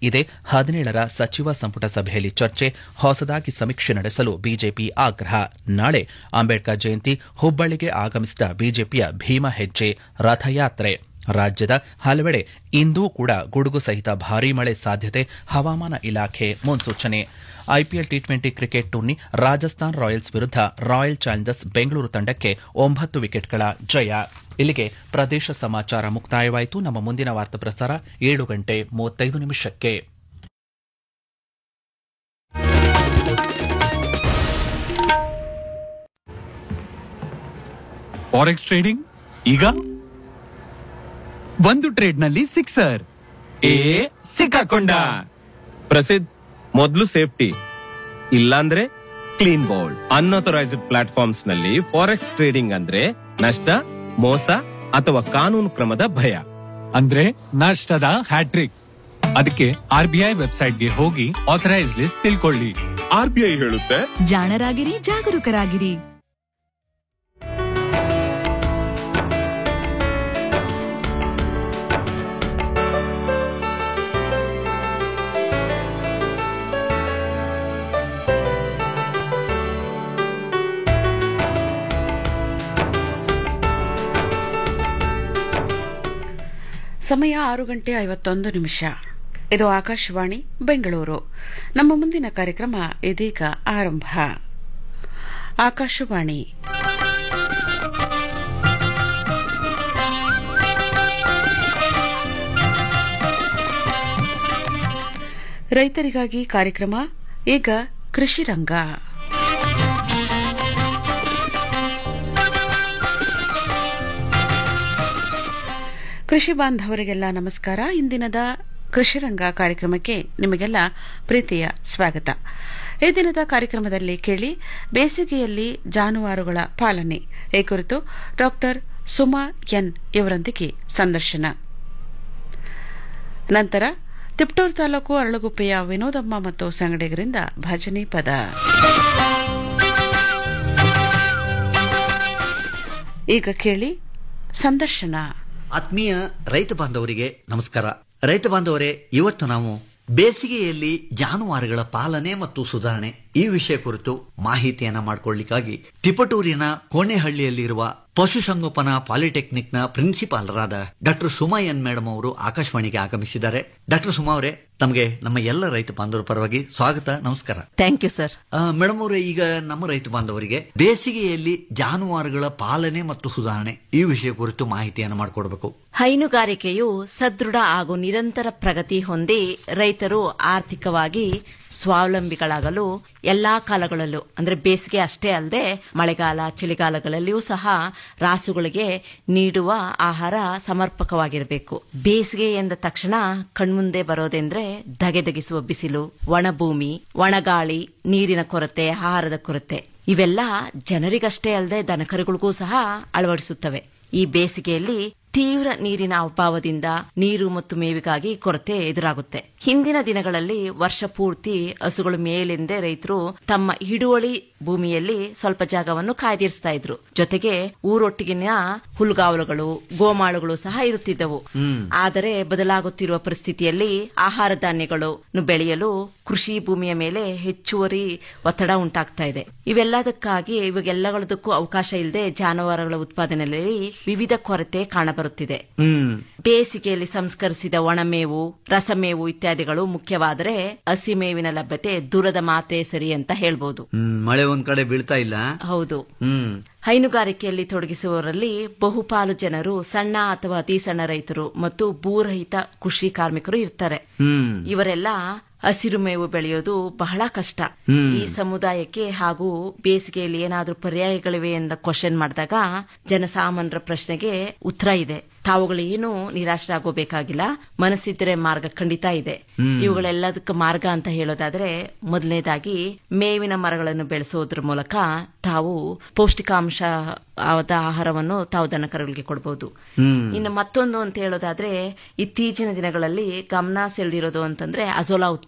ಇದೇ ಹದಿನೇಳರ ಸಚಿವ ಸಂಪುಟ ಸಭೆಯಲ್ಲಿ ಚರ್ಚೆ ಹೊಸದಾಗಿ ಸಮೀಕ್ಷೆ ನಡೆಸಲು ಬಿಜೆಪಿ ಆಗ್ರಹ ನಾಳೆ ಅಂಬೇಡ್ಕರ್ ಜಯಂತಿ ಹುಬ್ಬಳ್ಳಿಗೆ ಆಗಮಿಸಿದ ಬಿಜೆಪಿಯ ಭೀಮ ಹೆಜ್ಜೆ ರಥಯಾತ್ರೆ ರಾಜ್ಯದ ಹಲವೆಡೆ ಇಂದೂ ಕೂಡ ಗುಡುಗು ಸಹಿತ ಭಾರೀ ಮಳೆ ಸಾಧ್ಯತೆ ಹವಾಮಾನ ಇಲಾಖೆ ಮುನ್ಸೂಚನೆ IPL T twenty cricket tourney Rajasthan Royals ವಿರುದ್ಧ ರಾಯಲ್ ಚಾಲೆಂಜರ್ಸ್ ಬೆಂಗಳೂರು ತಂಡಕ್ಕೆ ಒಂಬತ್ತು ವಿಕೆಟ್ಗಳ ಜಯ ಇಲ್ಲಿಗೆ ಪ್ರದೇಶ ಸಮಾಚಾರ ಮುಕ್ತಾಯವಾಯಿತು ನಮ್ಮ ಮುಂದಿನ ವಾರ್ತಾ ಪ್ರಸಾರ ಏಳು ಗಂಟೆ ಮೂವತ್ತೈದು ನಿಮಿಷಕ್ಕೆ ಫಾರೆಕ್ಸ್ ಟ್ರೇಡಿಂಗ್ ಈಗ ಒಂದು ಟ್ರೇಡ್ ನಲ್ಲಿ ಸಿಕ್ಸರ್ ಏ ಸಿಕ್ಕಾಕೊಂಡ ಪ್ರಸಿದ್ಧ ಮೊದಲು ಸೇಫ್ಟಿ ಇಲ್ಲಾಂದ್ರೆ ಕ್ಲೀನ್ ಬೌಲ್ಡ್ ಅನ್ಅಥರೈಸ್ಡ್ ಪ್ಲಾಟ್ಫಾರ್ಮ್ಸ್ ನಲ್ಲಿ ಫಾರೆಕ್ಸ್ ಟ್ರೇಡಿಂಗ್ ಅಂದ್ರೆ ನಷ್ಟ ಮೋಸ ಅಥವಾ ಕಾನೂನು ಕ್ರಮದ ಭಯ ಅಂದ್ರೆ ನಷ್ಟದ ಹ್ಯಾಟ್ರಿಕ್ ಅದಕ್ಕೆ ಆರ್ ಬಿ ಐ ವೆಬ್ಸೈಟ್ಗೆ ಹೋಗಿ ಆಥರೈಸ್ ಲಿಸ್ಟ್ ತಿಳ್ಕೊಳ್ಳಿ ಆರ್ ಬಿ ಐ ಹೇಳುತ್ತೆ ಜಾಣರಾಗಿರಿ ಜಾಗರೂಕರಾಗಿರಿ ಸಮಯ ಆರು ಗಂಟೆ ಐವತ್ತೊಂದು ನಿಮಿಷ ಇದು ಆಕಾಶವಾಣಿ ಬೆಂಗಳೂರು ನಮ್ಮ ಮುಂದಿನ ಕಾರ್ಯಕ್ರಮ ಇದೀಗ ಆರಂಭ ಆಕಾಶವಾಣಿ ರೈತರಿಗಾಗಿ ಕಾರ್ಯಕ್ರಮ ಈಗ ಕೃಷಿ ರಂಗ ಕೃಷಿ ಬಾಂಧವರಿಗೆಲ್ಲ ನಮಸ್ಕಾರ ಇಂದಿನದ ಕೃಷಿರಂಗ ಕಾರ್ಯಕ್ರಮಕ್ಕೆ ನಿಮಗೆಲ್ಲ ಪ್ರೀತಿಯ ಸ್ವಾಗತ ಈ ದಿನದ ಕಾರ್ಯಕ್ರಮದಲ್ಲಿ ಕೇಳಿ ಬೇಸಿಗೆಯಲ್ಲಿ ಜಾನುವಾರುಗಳ ಪಾಲನೆ ಈ ಕುರಿತು ಡಾಕ್ಟರ್ ಸುಮಾ ಎನ್ ಇವರೊಂದಿಗೆ ಸಂದರ್ಶನ ನಂತರ ತಿಪ್ಟೂರು ತಾಲೂಕು ಅರಳುಗುಪ್ಪೆಯ ವಿನೋದಮ್ಮ ಮತ್ತು ಸಂಗಡಿಗರಿಂದ ಭಜನೆ ಪದ ಈಗ ಕೇಳಿ ಸಂದರ್ಶನ ಆತ್ಮೀಯ ರೈತ ಬಾಂಧವರಿಗೆ ನಮಸ್ಕಾರ ರೈತ ಬಾಂಧವರೇ ಇವತ್ತು ನಾವು ಬೇಸಿಗೆಯಲ್ಲಿ ಜಾನುವಾರುಗಳ ಪಾಲನೆ ಮತ್ತು ಸುಧಾರಣೆ ಈ ವಿಷಯ ಕುರಿತು ಮಾಹಿತಿಯನ್ನ ಮಾಡಿಕೊಳ್ಳಿಕ್ಕಾಗಿ ತಿಪಟೂರಿನ ಕೋಣೆಹಳ್ಳಿಯಲ್ಲಿರುವ ಪಶುಸಂಗೋಪನಾ ಪಾಲಿಟೆಕ್ನಿಕ್ನ ಪ್ರಿನ್ಸಿಪಾಲರಾದ ಡಾಕ್ಟರ್ ಸುಮಾ ಎನ್ ಮೇಡಮ್ ಅವರು ಆಕಾಶವಾಣಿಗೆ ಆಗಮಿಸಿದ್ದಾರೆ ಡಾಕ್ಟರ್ ಸುಮಾ ಅವರೇ ತಮಗೆ ನಮ್ಮ ಎಲ್ಲ ರೈತ ಬಾಂಧವರ ಪರವಾಗಿ ಸ್ವಾಗತ ನಮಸ್ಕಾರ ಥ್ಯಾಂಕ್ ಯು ಸರ್ ಮೇಡಮ್ ಅವರೇ ಈಗ ನಮ್ಮ ರೈತ ಬಾಂಧವರಿಗೆ ಬೇಸಿಗೆಯಲ್ಲಿ ಜಾನುವಾರುಗಳ ಪಾಲನೆ ಮತ್ತು ಸುಧಾರಣೆ ಈ ವಿಷಯ ಕುರಿತು ಮಾಹಿತಿಯನ್ನು ಮಾಡಿಕೊಡ್ಬೇಕು ಹೈನುಗಾರಿಕೆಯು ಸದೃಢ ಹಾಗೂ ನಿರಂತರ ಪ್ರಗತಿ ಹೊಂದಿ ರೈತರು ಆರ್ಥಿಕವಾಗಿ ಸ್ವಾವಲಂಬಿಗಳಾಗಲು ಎಲ್ಲಾ ಕಾಲಗಳಲ್ಲೂ ಅಂದ್ರೆ ಬೇಸಿಗೆ ಅಷ್ಟೇ ಅಲ್ಲದೆ ಮಳೆಗಾಲ ಚಳಿಗಾಲಗಳಲ್ಲಿಯೂ ಸಹ ರಾಸುಗಳಿಗೆ ನೀಡುವ ಆಹಾರ ಸಮರ್ಪಕವಾಗಿರಬೇಕು ಬೇಸಿಗೆ ಎಂದ ತಕ್ಷಣ ಕಣ್ಮುಂದೆ ಬರೋದೆಂದ್ರೆ ಧಗೆಧಗಿಸುವ ಬಿಸಿಲು ಒಣಭೂಮಿ ಒಣಗಾಳಿ ನೀರಿನ ಕೊರತೆ ಆಹಾರದ ಕೊರತೆ ಇವೆಲ್ಲ ಜನರಿಗಷ್ಟೇ ಅಲ್ಲದೆ ದನಕರುಗಳಿಗೂ ಸಹ ಅಳವಡಿಸುತ್ತವೆ ಈ ಬೇಸಿಗೆಯಲ್ಲಿ ತೀವ್ರ ನೀರಿನ ಅಭಾವದಿಂದ ನೀರು ಮತ್ತು ಮೇವಿಗಾಗಿ ಕೊರತೆ ಎದುರಾಗುತ್ತೆ ಹಿಂದಿನ ದಿನಗಳಲ್ಲಿ ವರ್ಷ ಪೂರ್ತಿ ಹಸುಗಳು ಮೇಲೆಂದೇ ರೈತರು ತಮ್ಮ ಹಿಡುವಳಿ ಭೂಮಿಯಲ್ಲಿ ಸ್ವಲ್ಪ ಜಾಗವನ್ನು ಕಾಯ್ದಿರಿಸ್ತಾ ಇದ್ರು ಜೊತೆಗೆ ಊರೊಟ್ಟಿಗಿನ ಹುಲ್ಗಾವಲುಗಳು ಗೋಮಾಳುಗಳು ಸಹ ಇರುತ್ತಿದ್ದವು ಆದರೆ ಬದಲಾಗುತ್ತಿರುವ ಪರಿಸ್ಥಿತಿಯಲ್ಲಿ ಆಹಾರ ಧಾನ್ಯಗಳನ್ನು ಬೆಳೆಯಲು ಕೃಷಿ ಭೂಮಿಯ ಮೇಲೆ ಹೆಚ್ಚುವರಿ ಒತ್ತಡ ಉಂಟಾಗ್ತಾ ಇದೆ ಇವೆಲ್ಲದಕ್ಕಾಗಿ ಇವಾಗೆಲ್ಲದಕ್ಕೂ ಅವಕಾಶ ಇಲ್ಲದೆ ಜಾನುವಾರುಗಳ ಉತ್ಪಾದನೆಯಲ್ಲಿ ವಿವಿಧ ಕೊರತೆ ಕಾಣಬರುತ್ತಿದೆ ಹ್ಮ್ ಬೇಸಿಗೆಯಲ್ಲಿ ಸಂಸ್ಕರಿಸಿದ ಒಣಮೇವು ರಸಮೇವು ಇತ್ಯಾದಿಗಳು ಮುಖ್ಯವಾದರೆ ಹಸಿಮೇವಿನ ಲಭ್ಯತೆ ದೂರದ ಮಾತೆ ಸರಿ ಅಂತ ಹೇಳ್ಬೋದು ಹ್ಮ್ ಮಳೆ ಒಂದ್ ಕಡೆ ಬೀಳ್ತಾ ಇಲ್ಲ ಹೌದು ಹ್ಮ್ ಹೈನುಗಾರಿಕೆಯಲ್ಲಿ ತೊಡಗಿಸುವವರಲ್ಲಿ ಬಹುಪಾಲು ಜನರು ಸಣ್ಣ ಅಥವಾ ಅತಿ ಸಣ್ಣ ರೈತರು ಮತ್ತು ಭೂರಹಿತ ಕೃಷಿ ಕಾರ್ಮಿಕರು ಇರ್ತಾರೆ ಹ್ಮ್ ಇವರೆಲ್ಲ ಹಸಿರು ಮೇವು ಬೆಳೆಯೋದು ಬಹಳ ಕಷ್ಟ ಈ ಸಮುದಾಯಕ್ಕೆ ಹಾಗೂ ಬೇಸಿಗೆಯಲ್ಲಿ ಏನಾದ್ರೂ ಪರ್ಯಾಯಗಳಿವೆ ಅಂತ ಕ್ವಶನ್ ಮಾಡಿದಾಗ ಜನಸಾಮಾನ್ಯರ ಪ್ರಶ್ನೆಗೆ ಉತ್ತರ ಇದೆ ತಾವುಗಳೇನು ನಿರಾಶರಾಗೋಬೇಕಾಗಿಲ್ಲ ಮನಸ್ಸಿದ್ರೆ ಮಾರ್ಗ ಖಂಡಿತ ಇದೆ ಇವುಗಳೆಲ್ಲದಕ್ಕೆ ಮಾರ್ಗ ಅಂತ ಹೇಳೋದಾದ್ರೆ ಮೊದಲನೇದಾಗಿ ಮೇವಿನ ಮರಗಳನ್ನು ಬೆಳೆಸೋದ್ರ ಮೂಲಕ ತಾವು ಪೌಷ್ಟಿಕಾಂಶ ಆದ ಆಹಾರವನ್ನು ತಾವು ದನಕರುಗಳಿಗೆ ಕೊಡಬಹುದು ಇನ್ನು ಮತ್ತೊಂದು ಅಂತ ಹೇಳೋದಾದ್ರೆ ಇತ್ತೀಚಿನ ದಿನಗಳಲ್ಲಿ ಗಮನ ಸೆಳೆದಿರೋದು ಅಂತಂದ್ರೆ ಅಜೋಲಾ ಉತ್ಪಾದನೆ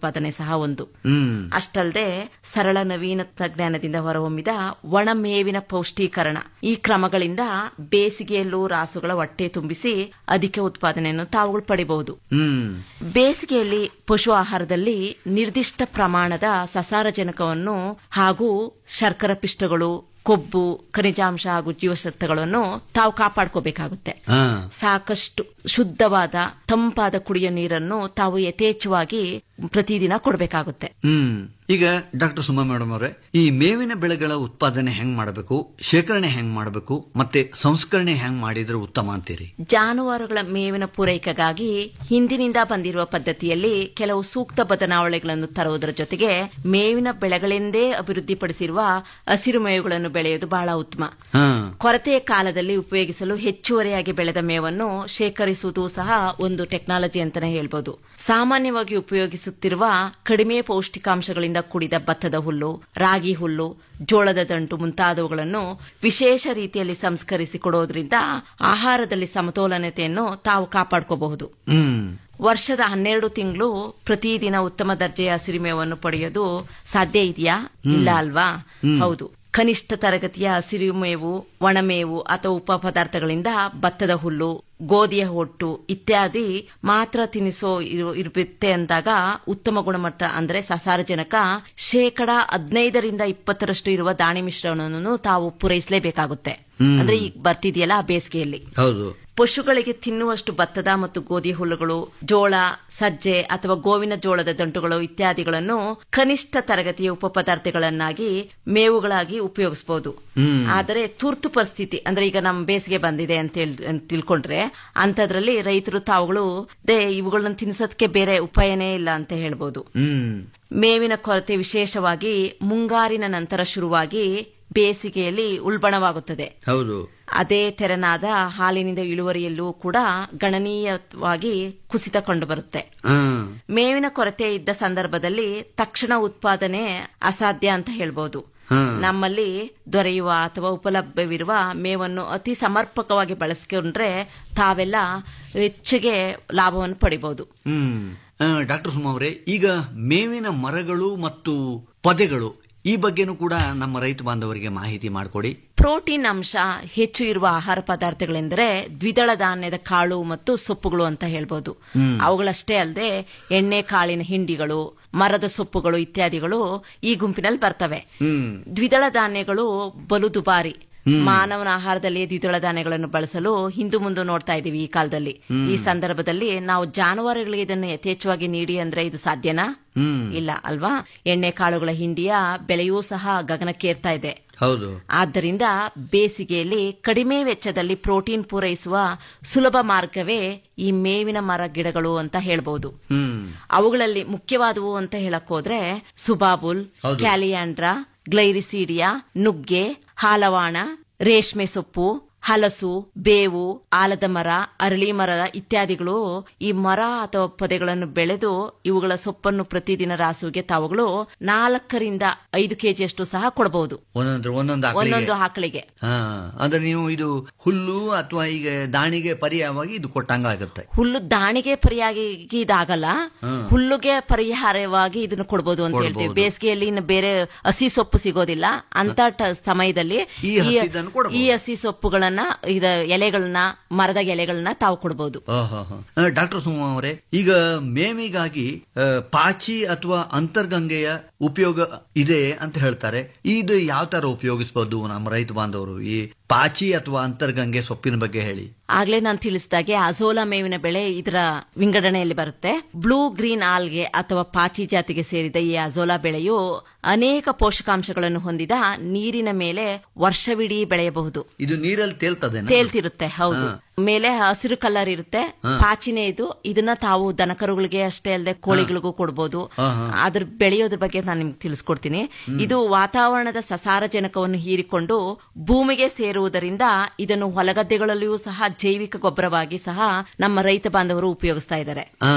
ಉತ್ಪಾದನೆ ಸಹ ಒಂದು ಹ್ಮ್ ಅಷ್ಟಲ್ಲದೆ ಸರಳ ನವೀನ ಜ್ಞಾನದಿಂದ ಹೊರಹೊಮ್ಮಿದ ಒಣ ಮೇವಿನ ಪೌಷ್ಟೀಕರಣ ಈ ಕ್ರಮಗಳಿಂದ ಬೇಸಿಗೆಯಲ್ಲೂ ರಾಸುಗಳ ಹೊಟ್ಟೆ ತುಂಬಿಸಿ ಅಧಿಕ ಉತ್ಪಾದನೆಯನ್ನು ತಾವುಗಳು ಪಡಿಬಹುದು ಹ್ಮ್ ಬೇಸಿಗೆಯಲ್ಲಿ ಪಶು ಆಹಾರದಲ್ಲಿ ನಿರ್ದಿಷ್ಟ ಪ್ರಮಾಣದ ಸಸಾರಜನಕವನ್ನು ಹಾಗೂ ಶರ್ಕರ ಪಿಷ್ಟಗಳು ಕೊಬ್ಬು ಖನಿಜಾಂಶ ಹಾಗೂ ಜೀವಸತ್ವಗಳನ್ನು ತಾವು ಕಾಪಾಡ್ಕೋಬೇಕಾಗುತ್ತೆ ಹಾ ಸಾಕಷ್ಟು ಶುದ್ಧವಾದ ತಂಪಾದ ಕುಡಿಯೋ ನೀರನ್ನು ತಾವು ಯಥೇಚ್ಛವಾಗಿ ಪ್ರತಿದಿನ ಕೊಡಬೇಕಾಗುತ್ತೆ ಹ್ಮ್ ಈಗ ಡಾಕ್ಟರ್ ಸುಮಾ ಮೇಡಮ್ ಅವರೇ ಈ ಮೇವಿನ ಬೆಳೆಗಳ ಉತ್ಪಾದನೆ ಹೆಂಗ್ ಮಾಡಬೇಕು ಶೇಖರಣೆ ಹೆಂಗ್ ಮಾಡಬೇಕು ಮತ್ತೆ ಸಂಸ್ಕರಣೆ ಹೆಂಗ್ ಮಾಡಿದ್ರೆ ಉತ್ತಮ ಅಂತೀರಿ ಜಾನುವಾರುಗಳ ಮೇವಿನ ಪೂರೈಕೆಗಾಗಿ ಹಿಂದಿನಿಂದ ಬಂದಿರುವ ಪದ್ಧತಿಯಲ್ಲಿ ಕೆಲವು ಸೂಕ್ತ ಬದಲಾವಣೆಗಳನ್ನು ತರುವುದರ ಜೊತೆಗೆ ಮೇವಿನ ಬೆಳೆಗಳೆಂದೇ ಅಭಿವೃದ್ಧಿಪಡಿಸಿರುವ ಹಸಿರು ಮೇವುಗಳನ್ನು ಬೆಳೆಯುವುದು ಬಹಳ ಉತ್ತಮ ಹಾ ಕೊರತೆಯ ಕಾಲದಲ್ಲಿ ಉಪಯೋಗಿಸಲು ಹೆಚ್ಚುವರಿಯಾಗಿ ಬೆಳೆದ ಮೇವನ್ನು ಶೇಖರಿಸುವುದು ಸಹ ಒಂದು ಟೆಕ್ನಾಲಜಿ ಅಂತಾನೆ ಹೇಳ್ಬೋದು ಸಾಮಾನ್ಯವಾಗಿ ಉಪಯೋಗಿಸುತ್ತಿರುವ ಕಡಿಮೆ ಪೌಷ್ಟಿಕಾಂಶಗಳಿಂದ ಕೂಡಿದ ಭತ್ತದ ಹುಲ್ಲು ರಾಗಿ ಹುಲ್ಲು ಜೋಳದ ದಂಟು ಮುಂತಾದವುಗಳನ್ನು ವಿಶೇಷ ರೀತಿಯಲ್ಲಿ ಸಂಸ್ಕರಿಸಿ ಕೊಡೋದ್ರಿಂದ ಆಹಾರದಲ್ಲಿ ಸಮತೋಲನತೆಯನ್ನು ತಾವು ಕಾಪಾಡ್ಕೋಬಹುದು ಹ್ಮ್ ವರ್ಷದ ಹನ್ನೆರಡು ತಿಂಗಳು ಪ್ರತಿದಿನ ಉತ್ತಮ ದರ್ಜೆಯ ಹಸಿರುಮೇವನ್ನು ಪಡೆಯೋದು ಸಾಧ್ಯ ಇದೆಯಾ ಇಲ್ಲ ಅಲ್ವಾ ಹೌದು ಕನಿಷ್ಠ ತರಗತಿಯ ಹಸಿರುಮೇವು ಒಣಮೇವು ಅಥವಾ ಉಪ ಪದಾರ್ಥಗಳಿಂದ ಭತ್ತದ ಹುಲ್ಲು ಗೋಧಿಯ ಹೊಟ್ಟು ಇತ್ಯಾದಿ ಮಾತ್ರ ತಿನಿಸೋ ಇರು- ಇರುತ್ತೆ ಅಂದಾಗ ಉತ್ತಮ ಗುಣಮಟ್ಟ ಅಂದ್ರೆ ಸಸಾರಜನಕ ಶೇಕಡ ಹದಿನೈದರಿಂದ ಇಪ್ಪತ್ತರಷ್ಟು ಇರುವ ದಾಣಿ ಮಿಶ್ರಣವನ್ನು ತಾವು ಪೂರೈಸಲೇಬೇಕಾಗುತ್ತೆ ಅಂದ್ರೆ ಈಗ ಬರ್ತಿದೆಯಲ್ಲ ಆ ಬೇಸಿಗೆಯಲ್ಲಿ ಹೌದು ಪಶುಗಳಿಗೆ ತಿನ್ನುವಷ್ಟು ಭತ್ತದ ಮತ್ತು ಗೋಧಿ ಹುಲ್ಲುಗಳು ಜೋಳ ಸಜ್ಜೆ ಅಥವಾ ಗೋವಿನ ಜೋಳದ ದಂಟುಗಳು ಇತ್ಯಾದಿಗಳನ್ನು ಕನಿಷ್ಠ ತರಗತಿಯ ಉಪಪದಾರ್ಥಗಳನ್ನಾಗಿ ಮೇವುಗಳಾಗಿ ಉಪಯೋಗಿಸಬಹುದು ಆದರೆ ತುರ್ತು ಪರಿಸ್ಥಿತಿ ಅಂದ್ರೆ ಈಗ ನಮ್ಮ ಬೇಸಿಗೆ ಬಂದಿದೆ ಅಂತ ಹೇಳ್- ಅಂತ ತಿಳ್ಕೊಂಡ್ರೆ ಅಂತದ್ರಲ್ಲಿ ರೈತರು ತಾವುಗಳು ದೇ ಇವುಗಳನ್ನ ತಿನ್ಸೋದಕ್ಕೆ ಬೇರೆ ಉಪಾಯನೇ ಇಲ್ಲ ಅಂತ ಹೇಳ್ಬೋದು ಹ್ಮ್ ಮೇವಿನ ಕೊರತೆ ವಿಶೇಷವಾಗಿ ಮುಂಗಾರಿನ ನಂತರ ಶುರುವಾಗಿ ಬೇಸಿಗೆಯಲ್ಲಿ ಉಲ್ಬಣವಾಗುತ್ತದೆ ಹೌದು ಅದೇ ತೆರನಾದ ಹಾಲಿನಿಂದ ಇಳುವರಿಯಲ್ಲೂ ಕೂಡ ಗಣನೀಯವಾಗಿ ಕುಸಿತ ಕಂಡುಬರುತ್ತೆ ಹಾ ಮೇವಿನ ಕೊರತೆ ಇದ್ದ ಸಂದರ್ಭದಲ್ಲಿ ತಕ್ಷಣ ಉತ್ಪಾದನೆ ಅಸಾಧ್ಯ ಅಂತ ಹೇಳ್ಬೋದು ನಮ್ಮಲ್ಲಿ ದೊರೆಯುವ ಅಥವಾ ಉಪಲಭ್ಯವಿರುವ ಮೇವನ್ನು ಅತಿ ಸಮರ್ಪಕವಾಗಿ ಬಳಸಿಕೊಂಡ್ರೆ ತಾವೆಲ್ಲ ಹೆಚ್ಚಿಗೆ ಲಾಭವನ್ನು ಪಡಿಬಹುದು ಹ್ಮ್ ಆ, ಡಾಕ್ಟರ್ ಸುಮಾ ಅವರೇ ಈಗ ಮೇವಿನ ಮರಗಳು ಮತ್ತು ಪೊದೆಗಳು ಈ ಬಗ್ಗೆನೂ ಕೂಡ ನಮ್ಮ ರೈತ ಬಾಂಧವರಿಗೆ ಮಾಹಿತಿ ಮಾಡಿಕೊಡಿ ಪ್ರೋಟೀನ್ ಅಂಶ ಹೆಚ್ಚು ಇರುವ ಆಹಾರ ಪದಾರ್ಥಗಳೆಂದರೆ ದ್ವಿದಳ ಧಾನ್ಯದ ಕಾಳು ಮತ್ತು ಸೊಪ್ಪುಗಳು ಅಂತ ಹೇಳ್ಬೋದು ಅವುಗಳಷ್ಟೇ ಅಲ್ಲದೆ ಎಣ್ಣೆ ಕಾಳಿನ ಹಿಂಡಿಗಳು ಮರದ ಸೊಪ್ಪುಗಳು ಇತ್ಯಾದಿಗಳು ಈ ಗುಂಪಿನಲ್ಲಿ ಬರ್ತವೆ ದ್ವಿದಳ ಧಾನ್ಯಗಳು ಬಲು ದುಬಾರಿ ಮಾನವನ ಆಹಾರದಲ್ಲಿ ದ್ವಿದಳ ಧಾನ್ಯಗಳನ್ನು ಬಳಸಲು ಹಿಂದು ಮುಂದೆ ನೋಡ್ತಾ ಇದೀವಿ ಈ ಕಾಲದಲ್ಲಿ ಈ ಸಂದರ್ಭದಲ್ಲಿ ನಾವು ಜಾನುವಾರುಗಳಿಗೆ ಇದನ್ನು ಯಥೇಚ್ಛವಾಗಿ ನೀಡಿ ಅಂದ್ರೆ ಇದು ಸಾಧ್ಯನಾ ಇಲ್ಲ ಅಲ್ವಾ ಎಣ್ಣೆ ಕಾಳುಗಳ ಹಿಂಡಿಯ ಬೆಲೆಯೂ ಸಹ ಗಗನಕ್ಕೇರ್ತಾ ಇದೆ ಹೌದು ಆದ್ದರಿಂದ ಬೇಸಿಗೆಯಲ್ಲಿ ಕಡಿಮೆ ವೆಚ್ಚದಲ್ಲಿ ಪ್ರೋಟೀನ್ ಪೂರೈಸುವ ಸುಲಭ ಮಾರ್ಗವೇ ಈ ಮೇವಿನ ಮರ ಗಿಡಗಳು ಅಂತ ಹೇಳ್ಬೋದು ಹ್ಮ್ ಅವುಗಳಲ್ಲಿ ಮುಖ್ಯವಾದವು ಅಂತ ಹೇಳಕ್ ಹೋದ್ರೆ ಸುಬಾಬುಲ್ ಕ್ಯಾಲಿಯಾಂಡ್ರಾ ಗ್ಲೈರಿಸೀಡಿಯಾ ನುಗ್ಗೆ ಹಾಲವಾಣ ರೇಷ್ಮೆ ಸೊಪ್ಪು ಹಲಸು ಬೇವು ಆಲದ ಮರ ಅರಳಿ ಮರ ಇತ್ಯಾದಿಗಳು ಈ ಮರ ಅಥವಾ ಪೊದೆಗಳನ್ನು ಬೆಳೆದು ಇವುಗಳ ಸೊಪ್ಪನ್ನು ಪ್ರತಿದಿನ ರಾಸುಗೆ ತಾವುಗಳು ನಾಲ್ಕರಿಂದ ಐದು ಕೆಜಿಯಷ್ಟು ಸಹ ಕೊಡಬಹುದು ಒಂದೊಂದು ಒಂದೊಂದು ಆಕಳಿಗೆ ಒಂದೊಂದು ಆಕಳಿಗೆ ಹಾ ಅಂದ್ರೆ ನೀವು ಇದು ಹುಲ್ಲು ಅಥವಾ ಈಗ ದಾಣಿಗೆ ಪರ್ಯಾಯವಾಗಿ ಇದು ಕೊಟ್ಟಂಗ ಆಗುತ್ತೆ ಹುಲ್ಲು ದಾಣಿಗೆ ಪರಿಯಾಗಿ ಇದಾಗಲ್ಲ ಹುಲ್ಲುಗೆ ಪರಿಹಾರವಾಗಿ ಇದನ್ನು ಕೊಡ್ಬೋದು ಅಂತ ಹೇಳ್ತೀವಿ ಬೇಸಿಗೆಯಲ್ಲಿ ಇನ್ನು ಬೇರೆ ಹಸಿ ಸೊಪ್ಪು ಸಿಗೋದಿಲ್ಲ ಅಂತ ಟ- ಸಮಯದಲ್ಲಿ ಈ ಹಸಿದನ್ನು ಕೊಡ್ಬೋದು. ಈ ಹಸಿ ಸೊಪ್ಪುಗಳನ್ನ ಇದ ಎಲೆಗಳನ್ನ ಮರದ ಎಲೆಗಳನ್ನ ತಾವು ಕೊಡಬಹುದು ಡಾಕ್ಟರ್ ಸುಮಾ ಅವರೇ ಈಗ ಮೇವಿಗಾಗಿ ಆ, ಪಾಚಿ ಅಥವಾ ಅಂತರ್ಗಂಗೆಯ ಉಪಯೋಗ ಇದೆ ಅಂತ ಹೇಳ್ತಾರೆ ಇದು ಯಾವ ತರ ಉಪಯೋಗಿಸಬಹುದು ನಮ್ಮ ರೈತ ಬಾಂಧವರು ಈ ಪಾಚಿ ಅಥವಾ ಅಂತರ್ಗಂಗೆ ಸೊಪ್ಪಿನ ಬಗ್ಗೆ ಹೇಳಿ ಆಗ್ಲೇ ನಾನು ತಿಳಿಸಿದಾಗೆ ಅಜೋಲಾ ಮೇವಿನ ಬೆಳೆ ಇದರ ವಿಂಗಡಣೆಯಲ್ಲಿ ಬರುತ್ತೆ ಬ್ಲೂ ಗ್ರೀನ್ ಆಲ್ಗೆ ಅಥವಾ ಪಾಚಿ ಜಾತಿಗೆ ಸೇರಿದ ಈ ಅಜೋಲಾ ಬೆಳೆಯು ಅನೇಕ ಪೋಷಕಾಂಶಗಳನ್ನು ಹೊಂದಿದ ನೀರಿನ ಮೇಲೆ ವರ್ಷವಿಡೀ ಬೆಳೆಯಬಹುದು ಇದು ನೀರಲ್ಲಿ ತೇಲ್ತದೆ ತೇಲ್ತಿರುತ್ತೆ ಹೌದು ಮೇಲೆ ಹಸಿರು ಕಲರ್ ಇರುತ್ತೆ ಪಾಚಿನೇ ಇದು ಇದನ್ನ ತಾವು ದನಕರುಗಳಿಗೆ ಅಷ್ಟೇ ಅಲ್ಲದೆ ಕೋಳಿಗಳಿಗೂ ಕೊಡ್ಬೋದು ಅದ್ರ ಬೆಳೆಯೋದ್ರ ಬಗ್ಗೆ ನಾನು ನಿಮ್ಗೆ ತಿಳಿಸ್ಕೊಡ್ತೀನಿ ಇದು ವಾತಾವರಣದ ಸಸಾರಜನಕವನ್ನು ಹೀರಿಕೊಂಡು ಭೂಮಿಗೆ ಸೇರುವುದರಿಂದ ಇದನ್ನು ಹೊಲಗದ್ದೆಗಳಲ್ಲಿಯೂ ಸಹ ಜೈವಿಕ ಗೊಬ್ಬರವಾಗಿ ಸಹ ನಮ್ಮ ರೈತ ಬಾಂಧವರು ಉಪಯೋಗಿಸ್ತಾ ಇದ್ದಾರೆ ಹಾ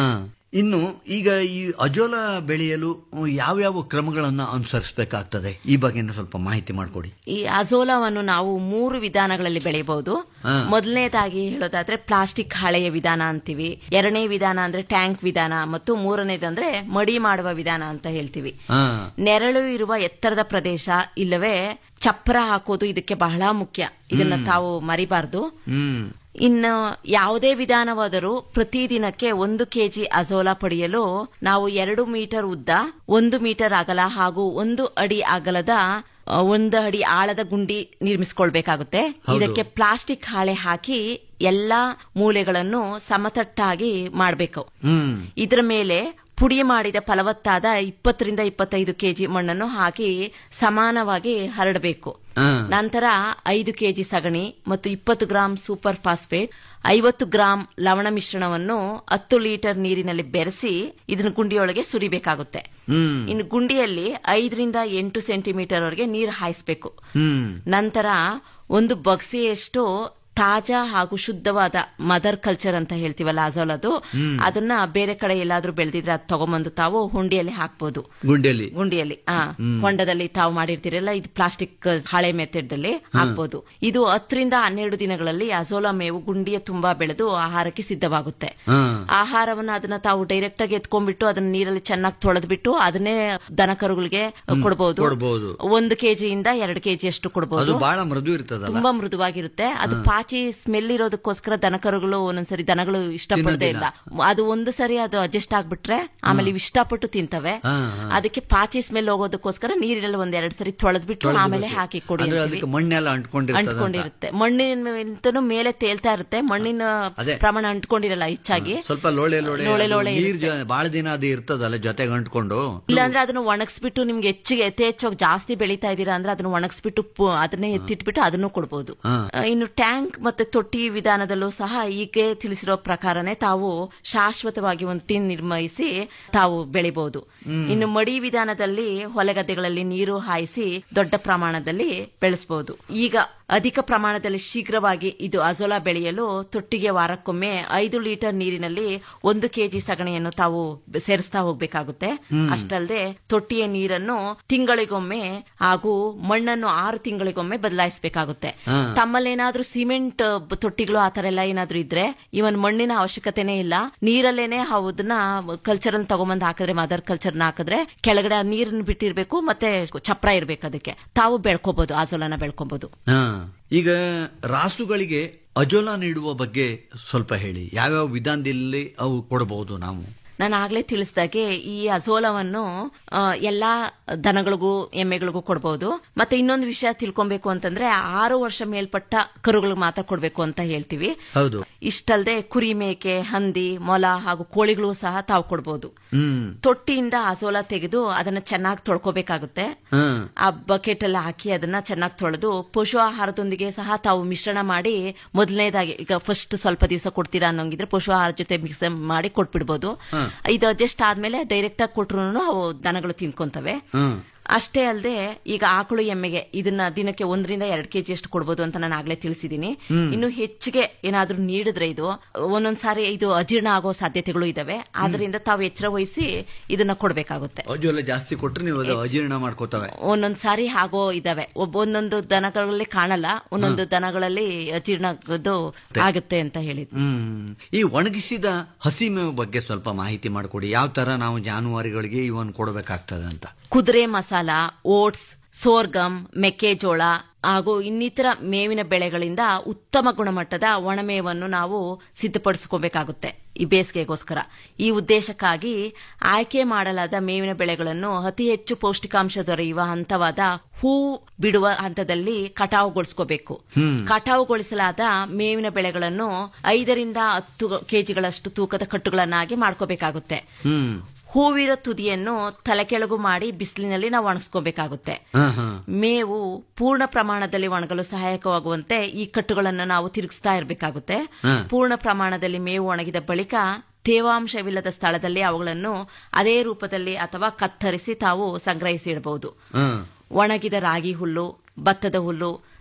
ಇನ್ನು ಈಗ ಈ ಅಜೋಲ ಬೆಳೆಯಲು ಯಾವ್ಯಾವ ಕ್ರಮಗಳನ್ನ ಅನುಸರಿಸಬೇಕಾಗ್ತದೆ ಈ ಬಗ್ಗೆ ಸ್ವಲ್ಪ ಮಾಹಿತಿ ಮಾಡಿಕೊಡಿ ಈ ಅಜೋಲವನ್ನು ನಾವು ಮೂರು ವಿಧಾನಗಳಲ್ಲಿ ಬೆಳೆಯಬಹುದು ಮೊದಲನೇದಾಗಿ ಹೇಳೋದಾದ್ರೆ ಪ್ಲಾಸ್ಟಿಕ್ ಹಾಳೆಯ ವಿಧಾನ ಅಂತೀವಿ ಎರಡನೇ ವಿಧಾನ ಅಂದ್ರೆ ಟ್ಯಾಂಕ್ ವಿಧಾನ ಮತ್ತು ಮೂರನೇದಂದ್ರೆ ಮಡಿ ಮಾಡುವ ವಿಧಾನ ಅಂತ ಹೇಳ್ತೀವಿ ಹಾ ನೆರಳು ಇರುವ ಎತ್ತರದ ಪ್ರದೇಶ ಇಲ್ಲವೇ ಚಪ್ರ ಹಾಕೋದು ಇದಕ್ಕೆ ಬಹಳ ಮುಖ್ಯ ಇದನ್ನ ತಾವು ಮರಿಬಾರ್ದು ಹ್ಮ್ ಇನ್ನು ಯಾವುದೇ ವಿಧಾನವಾದರೂ ಪ್ರತಿದಿನಕ್ಕೆ ಒಂದು ಕೆಜಿ ಅಜೋಲಾ ಪಡೆಯಲು ನಾವು ಎರಡು ಮೀಟರ್ ಉದ್ದ ಒಂದು ಮೀಟರ್ ಅಗಲ ಹಾಗೂ ಒಂದು ಅಡಿ ಅಗಲದ ಆ, ಒಂದು ಅಡಿ ಆಳದ ಗುಂಡಿ ನಿರ್ಮಿಸಿಕೊಳ್ಬೇಕಾಗುತ್ತೆ ಇದಕ್ಕೆ ಪ್ಲಾಸ್ಟಿಕ್ ಹಾಳೆ ಹಾಕಿ ಎಲ್ಲಾ ಮೂಲೆಗಳನ್ನು ಸಮತಟ್ಟಾಗಿ ಮಾಡಬೇಕು ಹ್ಮ್ ಇದರ ಮೇಲೆ ಪುಡಿ ಮಾಡಿದ ಫಲವತ್ತಾದ ಇಪ್ಪತ್ತರಿಂದ ಇಪ್ಪತ್ತೈದು ಕೆಜಿ ಮಣ್ಣನ್ನು ಹಾಕಿ ಸಮಾನವಾಗಿ ಹರಡಬೇಕು ಹಾ. ನಂತರ ಐದು ಕೆಜಿ ಸಗಣಿ ಮತ್ತು ಇಪ್ಪತ್ತು ಗ್ರಾಂ ಸೂಪರ್ ಫಾಸ್ಫೇಟ್ ಐವತ್ತು ಗ್ರಾಂ ಲವಣ ಮಿಶ್ರಣವನ್ನು ಹತ್ತು ಲೀಟರ್ ನೀರಿನಲ್ಲಿ ಬೆರೆಸಿ ಇದನ್ನು ಗುಂಡಿಯೊಳಗೆ ಸುರಿಬೇಕಾಗುತ್ತೆ ಹ್ಮ್ ಇನ್ನು ಗುಂಡಿಯಲ್ಲಿ ಐದರಿಂದ ಎಂಟು ಸೆಂಟಿಮೀಟರ್ ವರೆಗೆ ನೀರು ಹಾಯಿಸಬೇಕು ಹ್ಮ್ ನಂತರ ಒಂದು ಬಗ್ಸೆಯಷ್ಟು ತಾಜಾ ಹಾಗೂ ಶುದ್ಧವಾದ ಮದರ್ ಕಲ್ಚರ್ ಅಂತ ಹೇಳ್ತೀವಲ್ಲ ಅಜೋಲದು ಅದನ್ನ ಬೇರೆ ಕಡೆ ಎಲ್ಲಾದ್ರೂ ಬೆಳೆದಿದ್ರೆ ಅದು ತಗೊಂಬಂದು ತಾವು ಹುಂಡಿಯಲ್ಲಿ ಹಾಕ್ಬೋದು ಗುಂಡೆಯಲ್ಲಿ ಗುಂಡಿಯಲ್ಲಿ ಆ ಹೊಂಡದಲ್ಲಿ ತಾವು ಮಾಡಿರ್ತೀರಲ್ಲ ಇದು ಪ್ಲಾಸ್ಟಿಕ್ ಹಾಳೆ ಮೆಥಡ್ ಅಲ್ಲಿ ಹಾಕ್ಬೋದು ಇದು ಹತ್ತರಿಂದ ಹನ್ನೆರಡು ದಿನಗಳಲ್ಲಿ ಅಜೋಲಾ ಮೇವು ಗುಂಡಿಯ ತುಂಬಾ ಬೆಳೆದು ಆಹಾರಕ್ಕೆ ಸಿದ್ಧವಾಗುತ್ತೆ ಹಾ ಆಹಾರವನ್ನ ಅದನ್ನ ತಾವು ಡೈರೆಕ್ಟ್ ಆಗಿ ಎತ್ಕೊಂಡ್ಬಿಟ್ಟು ಅದನ್ನ ನೀರಲ್ಲಿ ಚೆನ್ನಾಗಿ ತೊಳೆದ್ಬಿಟ್ಟು ಅದನ್ನೇ ದನ ಕರುಗಳಿಗೆ ಕೊಡಬಹುದು ಕೊಡ್ಬೋದು. ಒಂದು ಕೆಜಿಯಿಂದ ಎರಡು ಕೆಜಿ ಅಷ್ಟು ಅದು ಕೊಡಬಹುದು ಬಹಳ ಮೃದು ಇರ್ತದಲ್ಲ ತುಂಬಾ ಮೃದುವಾಗಿರುತ್ತೆ ಅದು ಪಾಚಿ ಸ್ಮೆಲ್ ಇರೋದಕ್ಕೋಸ್ಕರ ದನಕರುಗಳು ಒಂದೊಂದ್ಸರಿ ದನಗಳು ಇಷ್ಟಪಡದೇ ಇಲ್ಲ ಅದು ಒಂದು ಸರಿ ಅದು ಅಡ್ಜಸ್ಟ್ ಆಗ್ಬಿಟ್ರೆ ಆಮೇಲೆ ಇವು ಇಷ್ಟಪಟ್ಟು ತಿಂತವೆ ಹಾ, ಅದಕ್ಕೆ ಪಾಚಿ ಸ್ಮೆಲ್ ಹೋಗೋದಕ್ಕೋಸ್ಕರ ನೀರಲ್ಲಿ ಒಂದ್ ಎರಡ್ ಸರಿ ತೊಳೆದ್ಬಿಟ್ಟು ಆಮೇಲೆ ಹಾಕಿ ಕೊಡಿ ಅಂದ್ರೆ ಅಂತೀವಿ. ಅದಕ್ಕೆ ಮಣ್ಣೆಲ್ಲ ಅಂಟ್ಕೊಂಡಿರ್ತದ ಅಂಟ್ಕೊಂಡಿರುತ್ತೆ ಮಣ್ಣಿನ ಮೇಲೆ ತೇಲ್ತಾ ಇರುತ್ತೆ ಮಣ್ಣಿನ ಅದೇ. ಪ್ರಮಾಣ ಅಂಟ್ಕೊಂಡಿರಲ್ಲ ಹೆಚ್ಚಾಗಿ ಸ್ವಲ್ಪ ಲೋಳೆ ಲೋಳೆ ಲೋಳೆ ಅದು ಲೋಳೆ ನೀರ್ ಜ- ಬಾಳ ದಿನ ಅದು ಇರ್ತದಲ್ಲ ಜೊತೆಗೆ ಅಂಟ್ಕೊಂಡು ಇಲ್ಲಾಂದ್ರೆ ಅದನ್ನ ಒಣಗಿಸ್ಬಿಟ್ಟು ನಿಮ್ಗೆ ಹೆಚ್ಚಿಗೆ ಯಥೇಚ್ಛವಾಗಿ ಜಾಸ್ತಿ ಬೆಳೀತಾ ಇದ್ದೀರಾ ಅಂದ್ರೆ ಅದನ್ನ ಒಣಗಿಸ್ಬಿಟ್ಟು ಪು- ಅದನ್ನೇ ಎತ್ತಿಟ್ಬಿಟ್ಟು ಅದನ್ನು ಕೊಡ್ಬೋದು ಆ, ಇನ್ನು ಟ್ಯಾಂಕ್ ಮತ್ತೆ ತೊಟ್ಟಿ ವಿಧಾನದಲ್ಲೂ ಸಹ ಹೀಗೆ ತಿಳಿಸಿರೋ ಪ್ರಕಾರನೇ ತಾವು ಶಾಶ್ವತವಾಗಿ ಒಂದು ಟಿನ್ ನಿರ್ಮಿಸಿ ತಾವು ಬೆಳಿಬಹುದು ಇನ್ನು ಮಡಿ ವಿಧಾನದಲ್ಲಿ ಹೊಲಗದ್ದೆಗಳಲ್ಲಿ ನೀರು ಹಾಯಿಸಿ ದೊಡ್ಡ ಪ್ರಮಾಣದಲ್ಲಿ ಬೆಳೆಸಬಹುದು ಈಗ ಅಧಿಕ ಪ್ರಮಾಣದಲ್ಲಿ ಶೀಘ್ರವಾಗಿ ಇದು ಅಜೋಲಾ ಬೆಳೆಯಲು ತೊಟ್ಟಿಗೆ ವಾರಕ್ಕೊಮ್ಮೆ ಐದು ಲೀಟರ್ ನೀರಿನಲ್ಲಿ ಒಂದು ಕೆಜಿ ಸಗಣಿಯನ್ನು ತಾವು ಸೇರಿಸ್ತಾ ಹೋಗ್ಬೇಕಾಗುತ್ತೆ ಅಷ್ಟಲ್ಲದೆ ತೊಟ್ಟಿಯ ನೀರನ್ನು ತಿಂಗಳಿಗೊಮ್ಮೆ ಹಾಗೂ ಮಣ್ಣನ್ನು ಆರು ತಿಂಗಳಿಗೊಮ್ಮೆ ಬದಲಾಯಿಸಬೇಕಾಗುತ್ತೆ ತಮ್ಮಲ್ಲೇನಾದ್ರೂ ಸಿಮೆಂಟ್ ಬ- ತೊಟ್ಟಿಗಳು ಆತರ ಎಲ್ಲ ಏನಾದ್ರೂ ಇದ್ರೆ ಇವನ್ ಮಣ್ಣಿನ ಅವಶ್ಯಕತೆನೇ ಇಲ್ಲ ನೀರಲ್ಲೇನೆ ಅದನ್ನ ಕಲ್ಚರ್ ತಗೊಂಬಂದ್ ಹಾಕಿದ್ರೆ ಮದರ್ ಕಲ್ಚರ್ನ ಹಾಕಿದ್ರೆ ಕೆಳಗಡೆ ಆ ನೀರನ್ನು ಬಿಟ್ಟಿರ್ಬೇಕು ಮತ್ತೆ ಚಪ್ರ ಇರ್ಬೇಕು ಅದಕ್ಕೆ ತಾವು ಬೆಳ್ಕೋಬಹುದು ಆಜೋಲನ ಬೆಳ್ಕೋಬಹುದು ಹಾ ಈಗ ರಾಸುಗಳಿಗೆ ಅಜೋಲಾ ನೀಡುವ ಬಗ್ಗೆ ಸ್ವಲ್ಪ ಹೇಳಿ ಯಾವ್ಯಾವ ವಿಧಾನದಲ್ಲಿ ಅವು ಕೊಡಬಹುದು ನಾವು ನಾನು ಆಗ್ಲೇ ತಿಳಿಸ್ದಾಗೆ ಈ ಅಜೋಲವನ್ನು ಆ, ಎಲ್ಲಾ ದನಗಳಿಗೂ ಎಮ್ಮೆಗಳಿಗೂ ಕೊಡಬಹುದು ಮತ್ತೆ ಇನ್ನೊಂದು ವಿಷಯ ತಿಳ್ಕೊಬೇಕು ಅಂತಂದ್ರೆ ಆರು ವರ್ಷ ಮೇಲ್ಪಟ್ಟ ಕರುಗಳಿಗೆ ಮಾತ್ರ ಕೊಡ್ಬೇಕು ಅಂತ ಹೇಳ್ತೀವಿ ಹೌದು ಇಷ್ಟಲ್ದೆ ಕುರಿ ಮೇಕೆ ಹಂದಿ ಮೊಲ ಹಾಗೂ ಕೋಳಿಗಳು ಸಹ ತಾವು ಕೊಡಬಹುದು ಹ್ಮ್ ತೊಟ್ಟಿಯಿಂದ ಅಜೋಲ ತೆಗೆದು ಅದನ್ನ ಚೆನ್ನಾಗಿ ತೊಳ್ಕೊಬೇಕಾಗುತ್ತೆ ಹ್ಮ್ ಆ ಬಕೆಟ್ ಎಲ್ಲ ಹಾಕಿ ಅದನ್ನ ಚೆನ್ನಾಗಿ ತೊಳೆದು ಪಶು ಆಹಾರದೊಂದಿಗೆ ಸಹ ತಾವು ಮಿಶ್ರಣ ಮಾಡಿ ಮೊದಲನೇದಾಗಿ ಈಗ ಫಸ್ಟ್ ಸ್ವಲ್ಪ ದಿವಸ ಕೊಡ್ತೀರಾ ಅನ್ನೋಂಗಿದ್ರೆ ಪಶು ಆಹಾರ ಜೊತೆ ಮಿಕ್ಸ್ ಮಾಡಿ ಕೊಟ್ಬಿಡ್ಬೋದು ಇದು ಅಡ್ಜಸ್ಟ್ ಆದ್ಮೇಲೆ ಡೈರೆಕ್ಟ್ ಆಗಿ ಕೊಟ್ರು ಅವು ದನಗಳು ತಿನ್ಕೊಂತವೆ ಹ್ಮ್ ಅಷ್ಟೇ ಅಲ್ಲದೆ ಈಗ ಆಕಳು ಎಮ್ಮೆಗೆ ಇದನ್ನ ದಿನಕ್ಕೆ ಒಂದರಿಂದ ಎರಡು ಕೆಜಿ ಅಷ್ಟು ಕೊಡ್ಬೋದು ಅಂತ ನಾನು ಆಗ್ಲೇ ತಿಳಿಸಿದೀನಿ ಇನ್ನು ಹೆಚ್ಚಿಗೆ ಏನಾದ್ರೂ ನೀಡಿದ್ರೆ ಇದು ಒಂದೊಂದ್ ಸಾರಿ ಇದು ಅಜೀರ್ಣ ಆಗೋ ಸಾಧ್ಯತೆಗಳು ಇದಾವೆ ಆದ್ರಿಂದ ತಾವು ಎಚ್ಚರ ವಹಿಸಿ ಇದನ್ನ ಕೊಡ್ಬೇಕಾಗುತ್ತೆ ಅಜೋಲ ಜಾಸ್ತಿ ಕೊಟ್ರೆ ನೀವು ಅದು ಅಜೀರ್ಣ ಮಾಡ್ಕೋತವೆ ಒಂದೊಂದ್ ಸಾರಿ ಆಗೋ ಇದಾವೆ ಒಬ್ಬ ಒಂದೊಂದು ದನಗಳಲ್ಲಿ ಕಾಣಲ್ಲ ಒಂದೊಂದು ದನಗಳಲ್ಲಿ ಅಜೀರ್ಣದ್ದು ಆಗುತ್ತೆ ಅಂತ ಹೇಳಿದ್ವಿ ಹ್ಮ್ ಈ ಒಣಗಿಸಿದ ಹಸಿ ಮೇವು ಬಗ್ಗೆ ಸ್ವಲ್ಪ ಮಾಹಿತಿ ಮಾಡಿಕೊಡಿ ಯಾವ ತರ ನಾವು ಜಾನುವಾರುಗಳಿಗೆ ಇವನ್ ಕೊಡಬೇಕಾಗ್ತದೆ ಅಂತ ಕುದುರೆ ಮಸಾಲ ಓಟ್ಸ್ ಸೋರ್ಗಮ್ ಮೆಕ್ಕೆಜೋಳ ಹಾಗೂ ಇನ್ನಿತರ ಮೇವಿನ ಬೆಳೆಗಳಿಂದ ಉತ್ತಮ ಗುಣಮಟ್ಟದ ಒಣಮೇವನ್ನು ನಾವು ಸಿದ್ಧಪಡಿಸ್ಕೋಬೇಕಾಗುತ್ತೆ ಈ ಬೇಸಿಗೆಗೋಸ್ಕರ ಈ ಉದ್ದೇಶಕ್ಕಾಗಿ ಆಯ್ಕೆ ಮಾಡಲಾದ ಮೇವಿನ ಬೆಳೆಗಳನ್ನು ಅತಿ ಹೆಚ್ಚು ಪೌಷ್ಟಿಕಾಂಶ ದೊರೆಯುವ ಹಂತವಾದ ಹೂ ಬಿಡುವ ಹಂತದಲ್ಲಿ ಕಟಾವುಗೊಳಿಸ್ಕೋಬೇಕು ಕಟಾವುಗೊಳಿಸಲಾದ ಮೇವಿನ ಬೆಳೆಗಳನ್ನು ಐದರಿಂದ ಹತ್ತು ಕೆಜಿಗಳಷ್ಟು ತೂಕದ ಕಟ್ಟುಗಳನ್ನಾಗಿ ಮಾಡ್ಕೋಬೇಕಾಗುತ್ತೆ ಹ್ಮ್ ಹೂವಿನ ತುದಿಯನ್ನು ತಲೆಕೆಳಗು ಮಾಡಿ ಬಿಸಿಲಿನಲ್ಲಿ ನಾವು ಒಣಗಿಸ್ಕೋಬೇಕಾಗುತ್ತೆ ಹಾ ಹಾ ಮೇವು ಪೂರ್ಣ ಪ್ರಮಾಣದಲ್ಲಿ ಒಣಗಲು ಸಹಾಯಕವಾಗುವಂತೆ ಈ ಕಟ್ಟುಗಳನ್ನು ನಾವು ತಿರುಗಿಸ್ತಾ ಇರಬೇಕಾಗುತ್ತೆ ಪೂರ್ಣ ಪ್ರಮಾಣದಲ್ಲಿ ಮೇವು ಒಣಗಿದ ಬಳಿಕ ತೇವಾಂಶವಿಲ್ಲದ ಸ್ಥಳದಲ್ಲಿ ಅವುಗಳನ್ನು ಅದೇ ರೂಪದಲ್ಲಿ ಅಥವಾ ಕತ್ತರಿಸಿ ತಾವು ಸಂಗ್ರಹಿಸಿ ಇಡಬಹುದು ಹ್ಮ್ ಒಣಗಿದ ರಾಗಿ ಹುಲ್ಲು ಭತ್ತದ ಹುಲ್ಲು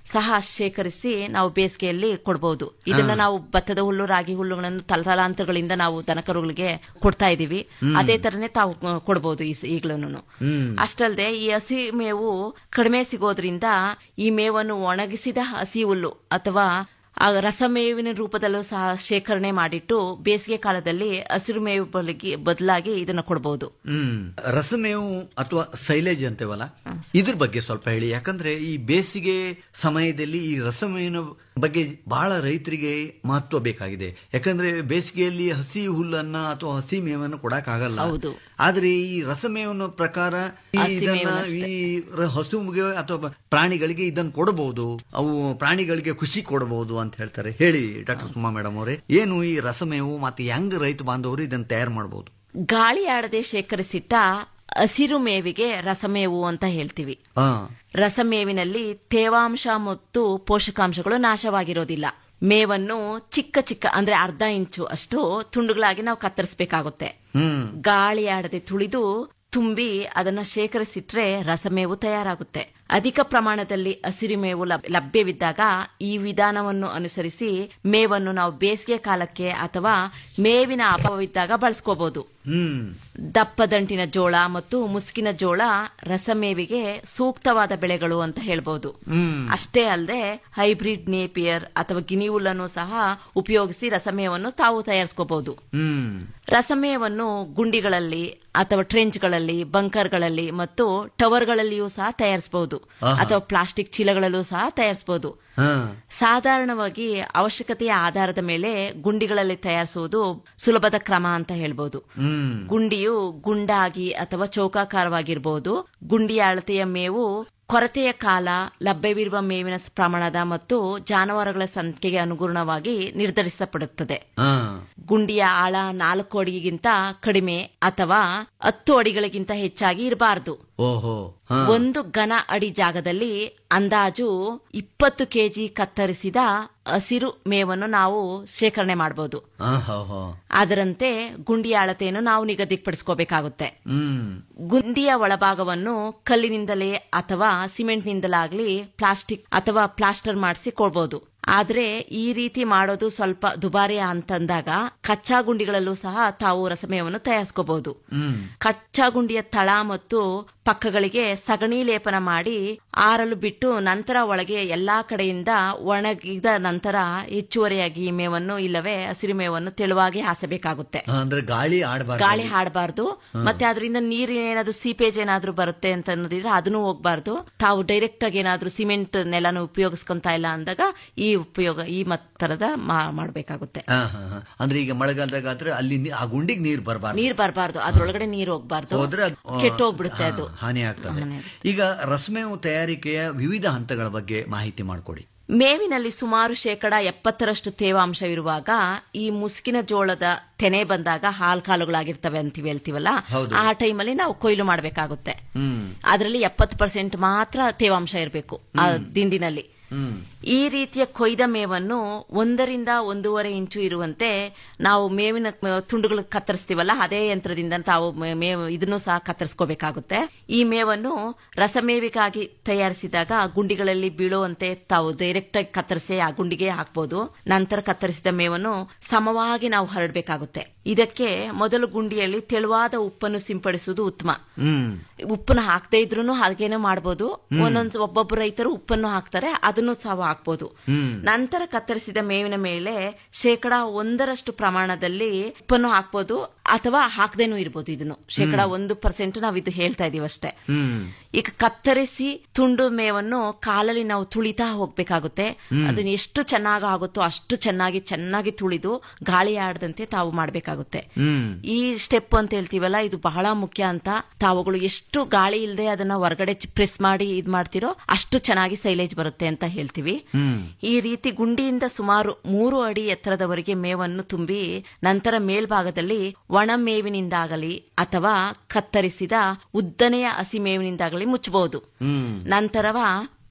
ಸಹ ಶೇಖರಿಸಿ ನಾವು ಬೇಸಿಗೆಯಲ್ಲಿ ಕೊಡಬಹುದು ಇದನ್ನ ನಾವು ಭತ್ತದ ಹುಲ್ಲು ರಾಗಿ ಹುಲ್ಲುಗಳನ್ನು ತಲತಲಾಂತರಗಳಿಂದ ನಾವು ದನಕರುಗಳಿಗೆ ಕೊಡ್ತಾ ಇದೀವಿ ಅದೇ ತರನೇ ತಾವು ಕೊಡಬಹುದು ಈಗಲೂ ಅಷ್ಟಲ್ಲದೆ ಈ ಹಸಿ ಮೇವು ಕಡಿಮೆ ಸಿಗೋದ್ರಿಂದ ಈ ಮೇವನ್ನು ಒಣಗಿಸಿದ ಹಸಿ ಹುಲ್ಲು ಅಥವಾ ಆ ರಸಮೇವಿನ ರೂಪದಲ್ಲೂ ಸಹ ಶೇಖರಣೆ ಮಾಡಿಟ್ಟು ಬೇಸಿಗೆ ಕಾಲದಲ್ಲಿ ಹಸಿರು ಮೇವು ಬಲಿಗೆ ಬದಲಾಗಿ ಇದನ್ನ ಕೊಡಬಹುದು ಹ್ಮ್ ರಸಮೇವು ಅಥವಾ ಸೈಲೇಜ್ ಅಂತೇವಲ್ಲ ಇದ್ರ ಬಗ್ಗೆ ಸ್ವಲ್ಪ ಹೇಳಿ ಯಾಕಂದ್ರೆ ಈ ಬೇಸಿಗೆ ಸಮಯದಲ್ಲಿ ಈ ರಸಮೇವಿನ ಬಗ್ಗೆ ಬಹಳ ರೈತರಿಗೆ ಮಹತ್ವ ಬೇಕಾಗಿದೆ ಯಾಕಂದ್ರೆ ಬೇಸಿಗೆಯಲ್ಲಿ ಹಸಿ ಹುಲ್ಲನ್ನ ಅಥವಾ ಹಸಿ ಮೇವನ್ನು ಕೊಡಕ್ ಆಗಲ್ಲ ಹೌದು. ಆದ್ರೆ ಈ ರಸಮೇವನ ಪ್ರಕಾರ ಈ ಹಸಿ ಇದನ್ನ ಮೇವನ್ನಷ್ಟೇ. ಈ ರ- ಹಸುವಿಗೆ ಅಥವಾ ಪ್ರಾಣಿಗಳಿಗೆ ಇದನ್ನ ಕೊಡಬಹುದು ಅವು ಪ್ರಾಣಿಗಳಿಗೆ ಖುಷಿ ಕೊಡಬಹುದು ಅಂತ ಹೇಳ್ತಾರೆ ಹೇಳಿ ಡಾಕ್ಟರ್ ಸುಮಾ ಮೇಡಮ್ ಅವರೇ ಏನು ಈ ರಸಮೇವು ಮತ್ತೆ ಹೆಂಗ್ ರೈತ ಬಾಂಧವರು ಇದನ್ನ ತಯಾರು ಮಾಡಬಹುದು ಗಾಳಿ ಆಡದೆ ಶೇಖರಿಸಿಟ್ಟ ಹಸಿರು ಮೇವಿಗೆ ರಸಮೇವು ಅಂತ ಹೇಳ್ತೀವಿ ಹಾ ರಸಮೇವಿನಲ್ಲಿ ತೇವಾಂಶ ಮತ್ತು ಪೋಷಕಾಂಶಗಳು ನಾಶವಾಗಿರೋದಿಲ್ಲ ಮೇವನ್ನು ಚಿಕ್ಕ ಚಿಕ್ಕ ಅಂದ್ರೆ ಅರ್ಧ ಇಂಚು ಅಷ್ಟು ತುಂಡುಗಳಾಗಿ ನಾವು ಕತ್ತರಿಸಬೇಕಾಗುತ್ತೆ ಹ್ಮ್ ಗಾಳಿ ಆಡದೆ ತುಳಿದು ತುಂಬಿ ಅದನ್ನ ಶೇಖರಿಸಿಟ್ರೆ ರಸಮೇವು ತಯಾರಾಗುತ್ತೆ ಅಧಿಕ ಪ್ರಮಾಣದಲ್ಲಿ ಹಸಿರು ಮೇವು ಲಭ್- ಲಭ್ಯವಿದ್ದಾಗ ಈ ವಿಧಾನವನ್ನು ಅನುಸರಿಸಿ ಮೇವನ್ನು ನಾವು ಬೇಸಿಗೆ ಕಾಲಕ್ಕೆ ಅಥವಾ ಮೇವಿನ ಅಭಾವವಿದ್ದಾಗ ಬಳಸ್ಕೋಬಹುದು ಹ್ಮ್ ದಪ್ಪದಂಟಿನ ಜೋಳ ಮತ್ತು ಮುಸುಕಿನ ಜೋಳ ರಸಮೇವಿಗೆ ಸೂಕ್ತವಾದ ಬೆಳೆಗಳು ಅಂತ ಹೇಳ್ಬೋದು ಅಷ್ಟೇ ಅಲ್ಲದೆ ಹೈಬ್ರಿಡ್ ನೇಪಿಯರ್ ಅಥವಾ ಗಿನಿ ಹುಲ್ಲನ್ನು ಸಹ ಉಪಯೋಗಿಸಿ ರಸಮೇವನ್ನು ತಾವು ತಯಾರಿಸ್ಕೋಬಹುದು ಹ್ಮ್ ರಸಮೇವನ್ನು ಗುಂಡಿಗಳಲ್ಲಿ ಅಥವಾ ಟ್ರೆಂಚ್ಗಳಲ್ಲಿ ಬಂಕರ್ಗಳಲ್ಲಿ ಮತ್ತು ಟವರ್ಗಳಲ್ಲಿಯೂ ಸಹ ತಯಾರಿಸಬಹುದು ಅಥವಾ ಪ್ಲಾಸ್ಟಿಕ್ ಚೀಲಗಳಲ್ಲೂ ಸಹ ತಯಾರಿಸಬಹುದು ಹಾ ಸಾಧಾರಣವಾಗಿ ಅವಶ್ಯಕತೆಯ ಆಧಾರದ ಮೇಲೆ ಗುಂಡಿಗಳಲ್ಲಿ ತಯಾರಿಸುವುದು ಸುಲಭದ ಕ್ರಮ ಅಂತ ಹೇಳ್ಬೋದು ಹ್ಮ್ ಗುಂಡಿಯು ಗುಂಡಾಗಿ ಅಥವಾ ಚೌಕಾಕಾರವಾಗಿರಬಹುದು ಗುಂಡಿಯ ಅಳತೆಯ ಮೇವು ಕೊರತೆಯ ಕಾಲ ಲಭ್ಯವಿರುವ ಮೇವಿನ ಪ್ರಮಾಣದ ಮತ್ತು ಜಾನುವಾರುಗಳ ಸಂಖ್ಯೆಗೆ ಅನುಗುಣವಾಗಿ ನಿರ್ಧರಿಸಲ್ಪಡುತ್ತದೆ ಹಾ ಗುಂಡಿಯ ಆಳ ನಾಲ್ಕು ಅಡಿಗಿಂತ ಕಡಿಮೆ ಅಥವಾ ಹತ್ತು ಅಡಿಗಳಿಗಿಂತ ಹೆಚ್ಚಾಗಿ ಇರಬಾರದು ಓಹೋ ಹಾ ಒಂದು ಘನ ಅಡಿ ಜಾಗದಲ್ಲಿ ಅಂದಾಜು ಇಪ್ಪತ್ತು ಕೆಜಿ ಕತ್ತರಿಸಿದ ಹಸಿರು ಮೇವನ್ನು ನಾವು ಶೇಖರಣೆ ಮಾಡಬಹುದು ಹಾ ಹಾ ಹಾ ಅದರಂತೆ ಗುಂಡಿಯ ಅಳತೆಯನ್ನು ನಾವು ನಿಗದಿಪಡಿಸ್ಕೋಬೇಕಾಗುತ್ತೆ ಹ್ಮ್ ಗುಂಡಿಯ ಒಳಭಾಗವನ್ನು ಕಲ್ಲಿನಿಂದಲೇ ಅಥವಾ ಸಿಮೆಂಟ್ನಿಂದಲಾಗ್ಲಿ ಪ್ಲಾಸ್ಟಿಕ್ ಅಥವಾ ಪ್ಲಾಸ್ಟರ್ ಮಾಡಿಸಿ ಕೊಡ್ಬೋದು ಆದ್ರೆ ಈ ರೀತಿ ಮಾಡೋದು ಸ್ವಲ್ಪ ದುಬಾರಿ ಅಂತಂದಾಗ ಕಚ್ಚಾ ಗುಂಡಿಗಳಲ್ಲೂ ಸಹ ತಾವು ರಸಮೇವನ್ನು ತಯಾರಿಸ್ಕೋಬಹುದು ಕಚ್ಚಾ ಗುಂಡಿಯ ತಳ ಮತ್ತು ಪಕ್ಕಗಳಿಗೆ ಸಗಣಿ ಲೇಪನ ಮಾಡಿ ಆರಲು ಬಿಟ್ಟು ನಂತರ ಒಳಗೆ ಎಲ್ಲಾ ಕಡೆಯಿಂದ ಒಣಗಿದ ನಂತರ ಹೆಚ್ಚುವರಿಯಾಗಿ ಈ ಮೇವನ್ನು ಇಲ್ಲವೇ ಹಸಿರು ಮೇವನ್ನು ತೆಳುವಾಗಿ ಹಾಸಬೇಕಾಗುತ್ತೆ ಅಂದ್ರೆ ಗಾಳಿ ಆಡಬಾರ್ದು ಗಾಳಿ ಹಾಡಬಾರ್ದು ಮತ್ತೆ ಅದರಿಂದ ನೀರು ಏನಾದ್ರು ಸೀಪೇಜ್ ಏನಾದ್ರು ಬರುತ್ತೆ ಅಂತ ಅನ್ನೋದಿದ್ರೆ ಅದನ್ನು ಹೋಗ್ಬಾರ್ದು ತಾವು ಡೈರೆಕ್ಟ್ ಆಗಿ ಏನಾದ್ರು ಸಿಮೆಂಟ್ ನೆಲನ ಉಪಯೋಗಿಸ್ಕೊಂತ ಇಲ್ಲ ಅಂದಾಗ ಈ ಉಪಯೋಗ ಈ ಮತ್ ತರದ ಮಾ- ಮಾಡ್ಬೇಕಾಗುತ್ತೆ ಹಾ ಹಾ ಹಾ ಅಂದ್ರೆ ಈಗ ಮಳೆಗಾಲದಾಗ ಆದ್ರೆ ಅಲ್ಲಿ ನೀ- ಆ ಗುಂಡಿಗೆ ನೀರ್ ಬರಬಾರ್ದು ನೀರ್ ಬರಬಾರ್ದು ಅದ್ರೊಳಗಡೆ ನೀರ್ ಹೋಗ್ಬಾರ್ದು ಹೋದ್ರೆ ಅದು, ಆ, ಕೆಟ್ಟೋಗ್ಬಿಡುತ್ತೆ ಅದು ಹಾ, ಹಾನಿ ಆಗ್ತದೆ ಹಾನಿ ಈಗ ರಸಮೇವು ತಯಾರಿಕೆಯ ವಿವಿಧ ಹಂತಗಳ ಬಗ್ಗೆ ಮಾಹಿತಿ ಮಾಡಿಕೊಡಿ ಮೇವಿನಲ್ಲಿ ಸುಮಾರು ಶೇಕಡ ಎಪ್ಪತ್ತರಷ್ಟು ತೇವಾಂಶವಿರುವಾಗ ಈ ಮುಸುಕಿನ ಜೋಳದ ತೆನೆ ಬಂದಾಗ ಹಾಲ್ ಕಾಲುಗಳಾಗಿರ್ತವೆ ಅಂತೀವಿ ಹೇಳ್ತೀವಲ್ಲ ಹೌದು. ಆ ಟೈಮಲ್ಲಿ ನಾವು ಕೊಯ್ಲು ಮಾಡಬೇಕಾಗುತ್ತೆ ಹ್ಮ್ ಅದರಲ್ಲಿ ಎಪ್ಪತ್ತು ಪರ್ಸೆಂಟ್ ಮಾತ್ರ ತೇವಾಂಶ ಇರಬೇಕು ಆ ದಿಂಡಿನಲ್ಲಿ ಹ್ಮ್ ಈ ರೀತಿಯ ಕೊಯ್ದ ಮೇವನ್ನು ಒಂದರಿಂದ ಒಂದೂವರೆ ಇಂಚು ಇರುವಂತೆ ನಾವು ಮೇವಿನ ಮ- ತುಂಡುಗಳು ಕತ್ತರಿಸ್ತೀವಲ್ಲ ಅದೇ ಯಂತ್ರದಿಂದ ತಾವು ಮೇ- ಮೇವು ಇದನ್ನು ಸಹ ಕತ್ತರಿಸ್ಕೋಬೇಕಾಗುತ್ತೆ ಈ ಮೇವನ್ನು ರಸಮೇವಿಗಾಗಿ ತಯಾರಿಸಿದಾಗ ಗುಂಡಿಗಳಲ್ಲಿ ಬೀಳುವಂತೆ ತಾವು ಡೈರೆಕ್ಟ್ ಆಗಿ ಕತ್ತರಿಸಿ ಆ ಗುಂಡಿಗೆ ಹಾಕ್ಬೋದು ನಂತರ ಕತ್ತರಿಸಿದ ಮೇವನ್ನು ಸಮವಾಗಿ ನಾವು ಹರಡಬೇಕಾಗುತ್ತೆ ಇದಕ್ಕೆ ಮೊದಲು ಗುಂಡಿಯಲ್ಲಿ ತೆಳುವಾದ ಉಪ್ಪನ್ನು ಸಿಂಪಡಿಸುವುದು ಉತ್ತಮ ಹ್ಮ್ ಉಪ್ಪನ್ನು ಹಾಕದೇ ಇದ್ರೂ ಹಾಗೇನೋ ಮಾಡ್ಬೋದು ಒಂದೊಂದು ಒಬ್ಬೊಬ್ಬ ರೈತರು ಉಪ್ಪನ್ನು ಹಾಕ್ತಾರೆ ಅದನ್ನು ಸಹ ಹಾಕ್ಬೋದು ನಂತರ ಕತ್ತರಿಸಿದ ಮೇವಿನ ಮೇಲೆ ಶೇಕಡ ಒಂದರಷ್ಟು ಪ್ರಮಾಣದಲ್ಲಿ ಉಪ್ಪನ್ನು ಹಾಕ್ಬೋದು ಅಥವಾ ಹಾಕದೇನೂ ಇರ್ಬೋದು ಇದನ್ನು ಶೇಕಡ ಒಂದು ಪರ್ಸೆಂಟ್ ನಾವು ಇದು ಹೇಳ್ತಾ ಇದೀವಿ ಅಷ್ಟೇ ಈಗ ಕತ್ತರಿಸಿ ತುಂಡು ಮೇವನ್ನು ಕಾಲಲ್ಲಿ ನಾವು ತುಳಿತಾ ಹೋಗ್ಬೇಕಾಗುತ್ತೆ ಅದನ್ನ ಎಷ್ಟು ಚೆನ್ನಾಗಿ ಆಗುತ್ತೋ ಅಷ್ಟು ಚೆನ್ನಾಗಿ ಚೆನ್ನಾಗಿ ತುಳಿದು ಗಾಳಿ ಆಡದಂತೆ ತಾವು ಮಾಡ್ಬೇಕಾಗುತ್ತೆ ಈ ಸ್ಟೆಪ್ ಅಂತ ಹೇಳ್ತೀವಲ್ಲ ಇದು ಬಹಳ ಮುಖ್ಯ ಅಂತ ತಾವುಗಳು ಎಷ್ಟು ಗಾಳಿ ಇಲ್ಲದೆ ಅದನ್ನ ಹೊರಗಡೆ ಪ್ರೆಸ್ ಮಾಡಿ ಇದ್ ಮಾಡ್ತಿರೋ ಅಷ್ಟು ಚೆನ್ನಾಗಿ ಸೈಲೇಜ್ ಬರುತ್ತೆ ಅಂತ ಹೇಳ್ತೀವಿ ಈ ರೀತಿ ಗುಂಡಿಯಿಂದ ಸುಮಾರು ಮೂರು ಅಡಿ ಎತ್ತರದವರೆಗೆ ಮೇವನ್ನು ತುಂಬಿ ನಂತರ ಮೇಲ್ಭಾಗದಲ್ಲಿ ಒಣ ಮೇವಿನಿಂದಾಗಲಿ ಅಥವಾ ಕತ್ತರಿಸಿದ ಉದ್ದನೆಯ ಹಸಿ ಮೇವಿನಿಂದಾಗಲಿ ಮುಚ್ಚಬಹುದು ನಂತರವ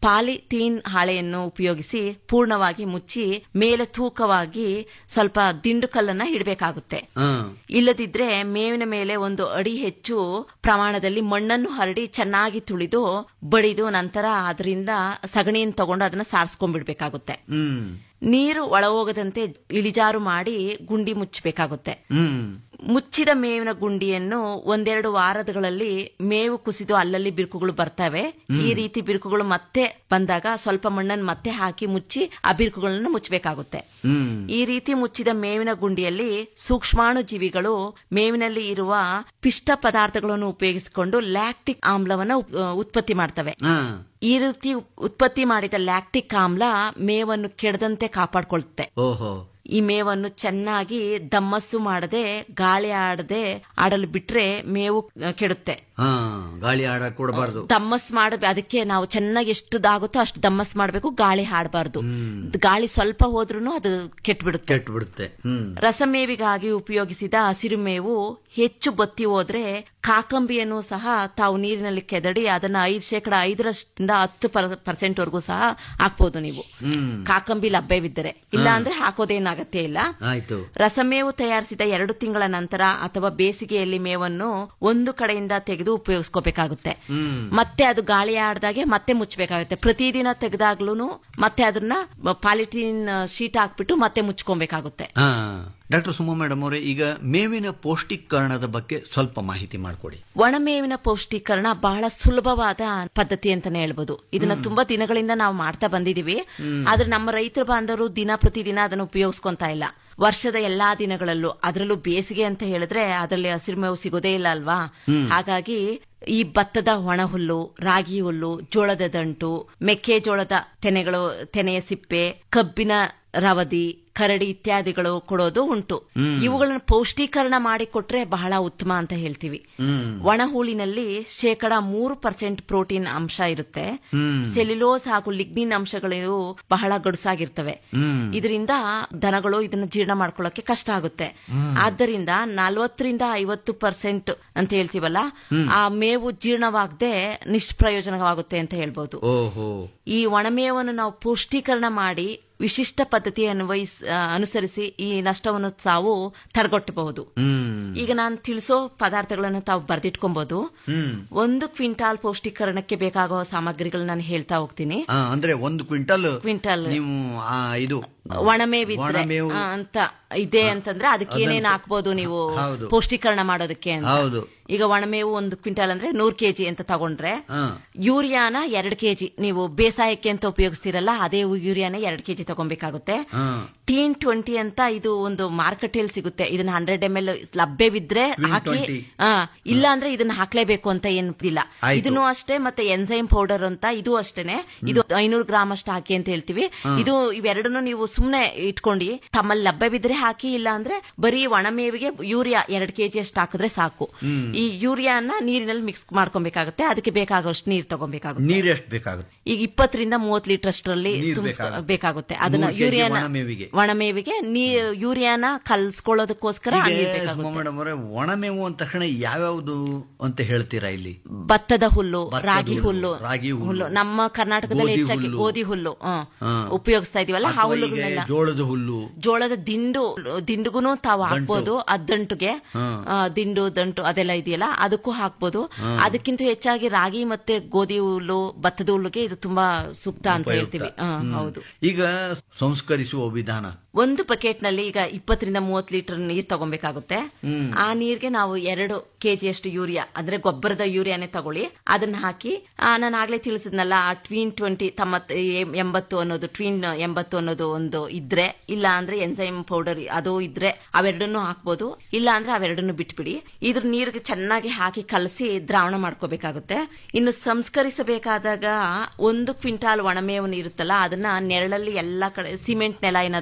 ಪಾಲಿಥೀನ್ ಹಾಳೆಯನ್ನು ಉಪಯೋಗಿಸಿ ಪೂರ್ಣವಾಗಿ ಮುಚ್ಚಿ ಮೇಲೆ ತೂಕವಾಗಿ ಸ್ವಲ್ಪ ದಿಂಡು ಕಲ್ಲನ್ನ ಇಡಬೇಕಾಗುತ್ತೆ ಹಾ ಇಲ್ಲದಿದ್ರೆ ಮೇವಿನ ಮೇಲೆ ಒಂದು ಅಡಿ ಹೆಚ್ಚು ಪ್ರಮಾಣದಲ್ಲಿ ಮಣ್ಣನ್ನು ಹರಡಿ ಚೆನ್ನಾಗಿ ತುಳಿದು ಬಡಿದು ನಂತರ ಅದರಿಂದ ಸಗಣಿಯನ್ನು ತಗೊಂಡು ಅದನ್ನ ಸಾರಿಸ್ಕೊಂಡ್ಬಿಡ್ಬೇಕಾಗುತ್ತೆ ಹ್ಮ್ ನೀರು ಒಳ ಹೋಗದಂತೆ ಇಳಿಜಾರು ಮಾಡಿ ಗುಂಡಿ ಮುಚ್ಚಬೇಕಾಗುತ್ತೆ ಹ್ಮ್ ಮುಚ್ಚಿದ ಮೇವಿನ ಗುಂಡಿಯನ್ನು ಒಂದೆರಡು ವಾರಗಳಲ್ಲಿ ಮೇವು ಕುಸಿದು ಅಲ್ಲಲ್ಲಿ ಬಿರುಕುಗಳು ಬರ್ತವೆ ಈ ರೀತಿ ಬಿರುಕುಗಳು ಮತ್ತೆ ಬಂದಾಗ ಸ್ವಲ್ಪ ಮಣ್ಣನ್ನು ಮತ್ತೆ ಹಾಕಿ ಮುಚ್ಚಿ ಆ ಬಿರುಕುಗಳನ್ನು ಮುಚ್ಚಬೇಕಾಗುತ್ತೆ ಹ್ಮ್ ಈ ರೀತಿ ಮುಚ್ಚಿದ ಮೇವಿನ ಗುಂಡಿಯಲ್ಲಿ ಸೂಕ್ಷ್ಮಾಣು ಜೀವಿಗಳು ಮೇವಿನಲ್ಲಿ ಇರುವ ಪಿಷ್ಟ ಪದಾರ್ಥಗಳನ್ನು ಉಪಯೋಗಿಸಿಕೊಂಡು ಲ್ಯಾಕ್ಟಿಕ್ ಆಮ್ಲವನ್ನು ಉಪ್- ಉತ್ಪತ್ತಿ ಮಾಡ್ತವೆ ಹಾ ಈ ರೀತಿ ಉತ್ಪತ್ತಿ ಮಾಡಿದ ಲ್ಯಾಕ್ಟಿಕ್ ಆಮ್ಲ ಮೇವನ್ನು ಕೆಡದಂತೆ ಕಾಪಾಡ್ಕೊಳುತ್ತೆ ಓಹೋ ಈ ಮೇವನ್ನು ಚೆನ್ನಾಗಿ ದಮ್ಮಸ್ಸು ಮಾಡದೆ ಗಾಳಿ ಆಡದೆ ಆಡಲು ಬಿಟ್ರೆ ಮೇವು ಆ, ಕೆಡುತ್ತೆ ಹಾ ಗಾಳಿ ಆಡ ಕೊಡಬಾರ್ದು ದಮ್ಮಸ್ ಮಾಡ ಅದಕ್ಕೆ ನಾವು ಚೆನ್ನಾಗಿ ಎಷ್ಟು ಆಗುತ್ತೋ ಅಷ್ಟು ದಮ್ಮಸ್ ಮಾಡಬೇಕು ಗಾಳಿ ಹಾಡಬಾರ್ದು ಗಾಳಿ ಸ್ವಲ್ಪ ಹೋದ್ರೂ ಅದು ಕೆಟ್ಬಿಡುತ್ತೆ ಕೆಟ್ಟು ಬಿಡುತ್ತೆ ಹ್ಮ್ ರಸಮೇವಿಗಾಗಿ ಉಪಯೋಗಿಸಿದ ಹಸಿರು ಮೇವು ಹೆಚ್ಚು ಬತ್ತಿ ಹೋದ್ರೆ ಕಾಕಂಬಿಯನ್ನು ಸಹ ತಾವು ನೀರಿನಲ್ಲಿ ಕೆದಡಿ ಅದನ್ನ ಐದು ಶೇಕಡ ಐದರಷ್ಟಿಂದ ಹತ್ತು ಪರ್ಸೆಂಟ್ ವರೆಗೂ ಸಹ ಹಾಕ್ಬೋದು ನೀವು ಕಾಕಂಬಿ ಲಭ್ಯವಿದ್ದರೆ ಇಲ್ಲ ಅಂದ್ರೆ ಹಾಕೋದೇನು ಅಗತ್ಯ ಇಲ್ಲ ಆಯ್ತು ರಸಮೇವು ತಯಾರಿಸಿದ ಎರಡು ತಿಂಗಳ ನಂತರ ಅಥವಾ ಬೇಸಿಗೆಯಲ್ಲಿ ಮೇವನ್ನು ಒಂದು ಕಡೆಯಿಂದ ತೆಗೆದು ಉಪಯೋಗಿಸ್ಕೋಬೇಕಾಗುತ್ತೆ ಮತ್ತೆ ಅದು ಗಾಳಿ ಆಡ್ದಾಗೆ ಮತ್ತೆ ಮುಚ್ಚಬೇಕಾಗುತ್ತೆ ಪ್ರತಿದಿನ ತೆಗೆದಾಗ್ಲೂ ಮತ್ತೆ ಅದನ್ನ ಪಾಲಿಟೀನ್ ಶೀಟ್ ಹಾಕ್ಬಿಟ್ಟು ಮತ್ತೆ ಮುಚ್ಕೊಬೇಕಾಗುತ್ತೆ ಹಾ ಡಾಕ್ಟರ್ ಸುಮಾ ಮೇಡಮ್ ಅವರೇ ಈಗ ಮೇವಿನ ಪೌಷ್ಟಿಕರಣದ ಬಗ್ಗೆ ಸ್ವಲ್ಪ ಮಾಹಿತಿ ಮಾಡಿಕೊಡಿ ಒಣಮೇವಿನ ಪೌಷ್ಟೀಕರಣ ಬಹಳ ಸುಲಭವಾದ ಪದ್ಧತಿ ಅಂತಾನೆ ಹೇಳ್ಬೋದು ಇದನ್ನ ತುಂಬಾ ದಿನಗಳಿಂದ ನಾವು ಮಾಡ್ತಾ ಬಂದಿದೀವಿ ಆದ್ರೆ ನಮ್ಮ ರೈತರ ಬಾಂಧವರು ದಿನ ಪ್ರತಿದಿನ ಅದನ್ನು ಉಪಯೋಗಿಸ್ಕೊಂತ ಇಲ್ಲ ವರ್ಷದ ಎಲ್ಲಾ ದಿನಗಳಲ್ಲೂ ಅದರಲ್ಲೂ ಬೇಸಿಗೆ ಅಂತ ಹೇಳಿದ್ರೆ ಅದರಲ್ಲಿ ಹಸಿರು ಮೇವು ಸಿಗೋದೇ ಇಲ್ಲ ಅಲ್ವಾ ಹಾಗಾಗಿ ಈ ಭತ್ತದ ಒಣ ಹುಲ್ಲು ರಾಗಿ ಹುಲ್ಲು ಜೋಳದ ದಂಟು ಮೆಕ್ಕೆಜೋಳದ ತೆನೆಗಳು ತೆನೆಯ ಸಿಪ್ಪೆ ಕಬ್ಬಿನ ರವದಿ ಕರಡಿ ಇತ್ಯಾದಿಗಳು ಕೊಡೋದು ಉಂಟು ಇವುಗಳನ್ನು ಪೌಷ್ಟೀಕರಣ ಮಾಡಿ ಕೊಟ್ರೆ ಬಹಳ ಉತ್ತಮ ಅಂತ ಹೇಳ್ತೀವಿ ಒಣ ಹೂಳಿನಲ್ಲಿ ಶೇಕಡ ಮೂರು ಪರ್ಸೆಂಟ್ ಪ್ರೋಟೀನ್ ಅಂಶ ಇರುತ್ತೆ ಸೆಲ್ಯುಲೋಸ್ ಹಾಗೂ ಲಿಗ್ನಿನ್ ಅಂಶಗಳು ಬಹಳ ಗಡುಸಾಗಿರ್ತವೆ ಇದರಿಂದ ದನಗಳು ಇದನ್ನ ಜೀರ್ಣ ಮಾಡ್ಕೊಳ್ಳೋಕೆ ಕಷ್ಟ ಆಗುತ್ತೆ ಆದ್ದರಿಂದ ನಲವತ್ತರಿಂದ ಐವತ್ತು ಪರ್ಸೆಂಟ್ ಅಂತ ಹೇಳ್ತೀವಲ್ಲ ಆ ಮೇವು ಜೀರ್ಣವಾಗದೆ ನಿಷ್ಪ್ರಯೋಜನವಾಗುತ್ತೆ ಅಂತ ಹೇಳ್ಬೋದು ಓಹೋ ಈ ಒಣಮೇವನ್ನು ನಾವು ಪುಷ್ಟೀಕರಣ ಮಾಡಿ ವಿಶಿಷ್ಟ ಪದ್ಧತಿ ಅನ್ವಯಿಸ್ ಆ, ಅನುಸರಿಸಿ ಈ ನಷ್ಟವನ್ನು ತಾವು ತಡೆಗಟ್ಟಬಹುದು ಈಗ ನಾನು ತಿಳಿಸೋ ಪದಾರ್ಥಗಳನ್ನು ತಾವು ಬರೆದಿಟ್ಕೊಬಹುದು ಒಂದು ಕ್ವಿಂಟಾಲ್ ಪೌಷ್ಟೀಕರಣಕ್ಕೆ ಬೇಕಾಗುವ ಸಾಮಗ್ರಿಗಳು ನಾನು ಹೇಳ್ತಾ ಹೋಗ್ತೀನಿ ಆ, ಅಂದ್ರೆ ಒಂದು ಕ್ವಿಂಟಲ್ ಕ್ವಿಂಟಲ್ ನೀವು ಆ, ಇದು ಒಣಮೇವಿದ್ರೆ ಒಣಮೇವು ಆ, ಅಂತ ಇದೆ ಅಂತಂದ್ರೆ ಅದಕ್ಕೆ ಏನೇನ್ ಹಾಕ್ಬೋದು ನೀವು ಹೌದು. ಪೌಷ್ಟೀಕರಣ ಮಾಡೋದಕ್ಕೆ ಅಂತ ಹೌದು ಈಗ ಒಣಮೇವು ಒಂದು ಕ್ವಿಂಟಾಲ್ ಅಂದ್ರೆ ನೂರ್ ಕೆಜಿ ಅಂತ ತಗೊಂಡ್ರೆ ಹಾ. ಯೂರಿಯಾನ ಎರಡ್ ಕೆಜಿ ನೀವು ಬೇಸಾಯಕ್ಕೆ ಅಂತ ಉಪಯೋಗಿಸ್ತೀರಲ್ಲ ಅದೇ ಯೂರಿಯಾನ ಎರಡ್ ಕೆಜಿ ತಗೊಬೇಕಾಗುತ್ತೆ ಹಾ. ಟೀನ್ ಟ್ವೆಂಟಿ ಅಂತ ಇದು ಒಂದು ಮಾರ್ಕೆಟ್ ಅಲ್ಲಿ ಸಿಗುತ್ತೆ ಇದನ್ನ ಹಂಡ್ರೆಡ್ ಎಂ ಎಲ್ ಲಭ್ಯವಿದ್ರೆ Twin ಹಾಕಿ 20. ಆ, ಇಲ್ಲ ಅಂದ್ರೆ ಇದನ್ನ ಹಾಕ್ಲೇಬೇಕು ಅಂತ ಏನಿಲ್ಲ ಆಯ್ತು. ಇದನ್ನು ಅಷ್ಟೇ ಮತ್ತೆ ಎನ್ಸೈಮ್ ಪೌಡರ್ ಅಂತ ಇದು ಅಷ್ಟೇನೆ ಇದು ಐನೂರು ಗ್ರಾಮ್ ಅಷ್ಟು ಹಾಕಿ ಅಂತ ಹೇಳ್ತೀವಿ ಇದು ಇವೆರಡನ್ನು ನೀವು ಸುಮ್ನೆ ಇಟ್ಕೊಂಡು ತಮ್ಮಲ್ಲಿ ಲಭ್ಯವಿದ್ರೆ ಹಾಕಿ ಇಲ್ಲ ಅಂದ್ರೆ ಬರೀ ಒಣಮೇವಿಗೆ ಯೂರಿಯಾ ಎರಡ್ ಕೆಜಿ ಅಷ್ಟು ಹಾಕಿದ್ರೆ ಸಾಕು ಈ ಯೂರಿಯಾನ ನೀರಿನಲ್ಲಿ ಮಿಕ್ಸ್ ಮಾಡ್ಕೊಬೇಕಾಗುತ್ತೆ ಅದಕ್ಕೆ ಬೇಕಾಗೋಷ್ಟು ನೀರ್ ತಗೊಬೇಕಾಗುತ್ತೆ ನೀರ್ ಎಷ್ಟು ಬೇಕಾಗುತ್ತೆ ಈಗ ಇಪ್ಪತ್ತರಿಂದ ಮೂವತ್ ಲೀಟರ್ ಅಷ್ಟರಲ್ಲಿ ನೀರ್ ತುಂಬಿಸ್- ಬೇಕಾಗುತ್ತೆ. ಬೇಕಾಗುತ್ತೆ ಅದನ್ನ ಮೂರ್ kg ಯೂರಿಯಾನ ಒಣಮೇವಿಗೆ. ಒಣಮೇವಿಗೆ ನೀ ಯೂರಿಯಾನ ಕಲ್ಸ್ಕೊಳ್ಳೋದಕ್ಕೋಸ್ಕರ ಆ ನೀರ್ ಬೇಕಾಗುತ್ತೆ ಮೇಡಮ್ ಅವರೇ ಒಣಮೇವು ಅಂದ ತಕ್ಷಣ ಯಾವ್ಯಾವ್ದು ಅಂತ ಹೇಳ್ತೀರಾ ಇಲ್ಲಿ ಭತ್ತದ ಹುಲ್ಲು ಭತ್ತದ ರಾಗಿ ಹುಲ್ಲು, ಹುಲ್ಲು ರಾಗಿ ಹುಲ್ಲು, ಹುಲ್ಲು ನಮ್ಮ ಕರ್ನಾಟಕದಲ್ಲಿ ಗೋಧಿ ಹೆಚ್ಚಾಗಿ ಹುಲ್ಲು. ಗೋಧಿ ಹುಲ್ಲು ಹ್ಮ್, ಹಾ. ಉಪಯೋಗಿಸ್ತಾ ಇದೀವಲ್ಲ ಆ ಅಥವಾ ಈಗ ಹುಲ್ಲುಗಳನ್ನೆಲ್ಲ ಜೋಳದ ಹುಲ್ಲು ಜೋಳದ ದಿಂಡು ದಿಂಡುಗುನು ತಾವು ಹಾಕ್ಬೋದು ಅದ್ದಂಟುಗೆ ಆ, ದಿಂಡು ದಂಟು ಅದೆಲ್ಲ ಇದೆಯಲ್ಲ ಅದಕ್ಕೂ ಹಾಕ್ಬೋದು ಅದಕ್ಕಿಂತ ಹೆಚ್ಚಾಗಿ ರಾಗಿ ಮತ್ತೆ ಗೋಧಿ ಹುಲ್ಲು ಭತ್ತದ ಹುಲ್ಲುಗೆ ಇದು ತುಂಬಾ ಸೂಕ್ತ ಅಂತ ಉಪಯುಕ್ತ. ಹೇಳ್ತೀವಿ ಹಾ, ಹೌದು ಈಗ ಸಂಸ್ಕರಿಸುವ ವಿಧಾನ ಒಂದು ಬಕೆಟ್ ನಲ್ಲಿ ಈಗ ಇಪ್ಪತ್ತರಿಂದ ಮೂವತ್ತು ಲೀಟರ್ ನೀರ್ ತಗೊಬೇಕಾಗುತ್ತೆ ಆ ನೀರ್ಗೆ ನಾವು ಎರಡು ಕೆಜಿಯಷ್ಟು ಯೂರಿಯಾ ಅಂದ್ರೆ ಗೊಬ್ಬರದ ಯೂರಿಯಾನೇ ತಗೊಳ್ಳಿ ಅದನ್ನ ಹಾಕಿ ಆ, ನಾನು ಆಗ್ಲೇ ತಿಳಿಸಿದ್ನಲ್ಲ ಆ ಟ್ವೀನ್ ಟ್ವೆಂಟಿ ತಮ್ಮತ್ ಎಂ- ಎಂಬತ್ತು ಅನ್ನೋದು ಟ್ವೀನ್ ಎಂಬತ್ತು ಅನ್ನೋದು ಒಂದು ಇದ್ರೆ ಇಲ್ಲ ಅಂದ್ರೆ ಎನ್ಸೈಮ್ ಪೌಡರ್ ಅದು ಇದ್ರೆ ಅವೆರಡನ್ನು ಹಾಕ್ಬೋದು ಇಲ್ಲ ಅಂದ್ರೆ ಅವೆರಡನ್ನು ಬಿಟ್ಬಿಡಿ ಇದ್ರ ನೀರಿಗೆ ಚೆನ್ನಾಗಿ ಹಾಕಿ ಕಲಸಿ ದ್ರಾವಣ ಮಾಡ್ಕೋಬೇಕಾಗುತ್ತೆ ಇನ್ನು ಸಂಸ್ಕರಿಸಬೇಕಾದಾಗ ಒಂದು ಕ್ವಿಂಟಾಲ್ ಒಣಮೇವನ್ನು ಇರುತ್ತಲ್ಲ ಅದನ್ನ ನೆರಳಲ್ಲಿ ಎಲ್ಲಾ ಕಡೆ ಸಿಮೆಂಟ್ ನೆಲ ಏನಾದ್ರೂ ಇದ್ರೆ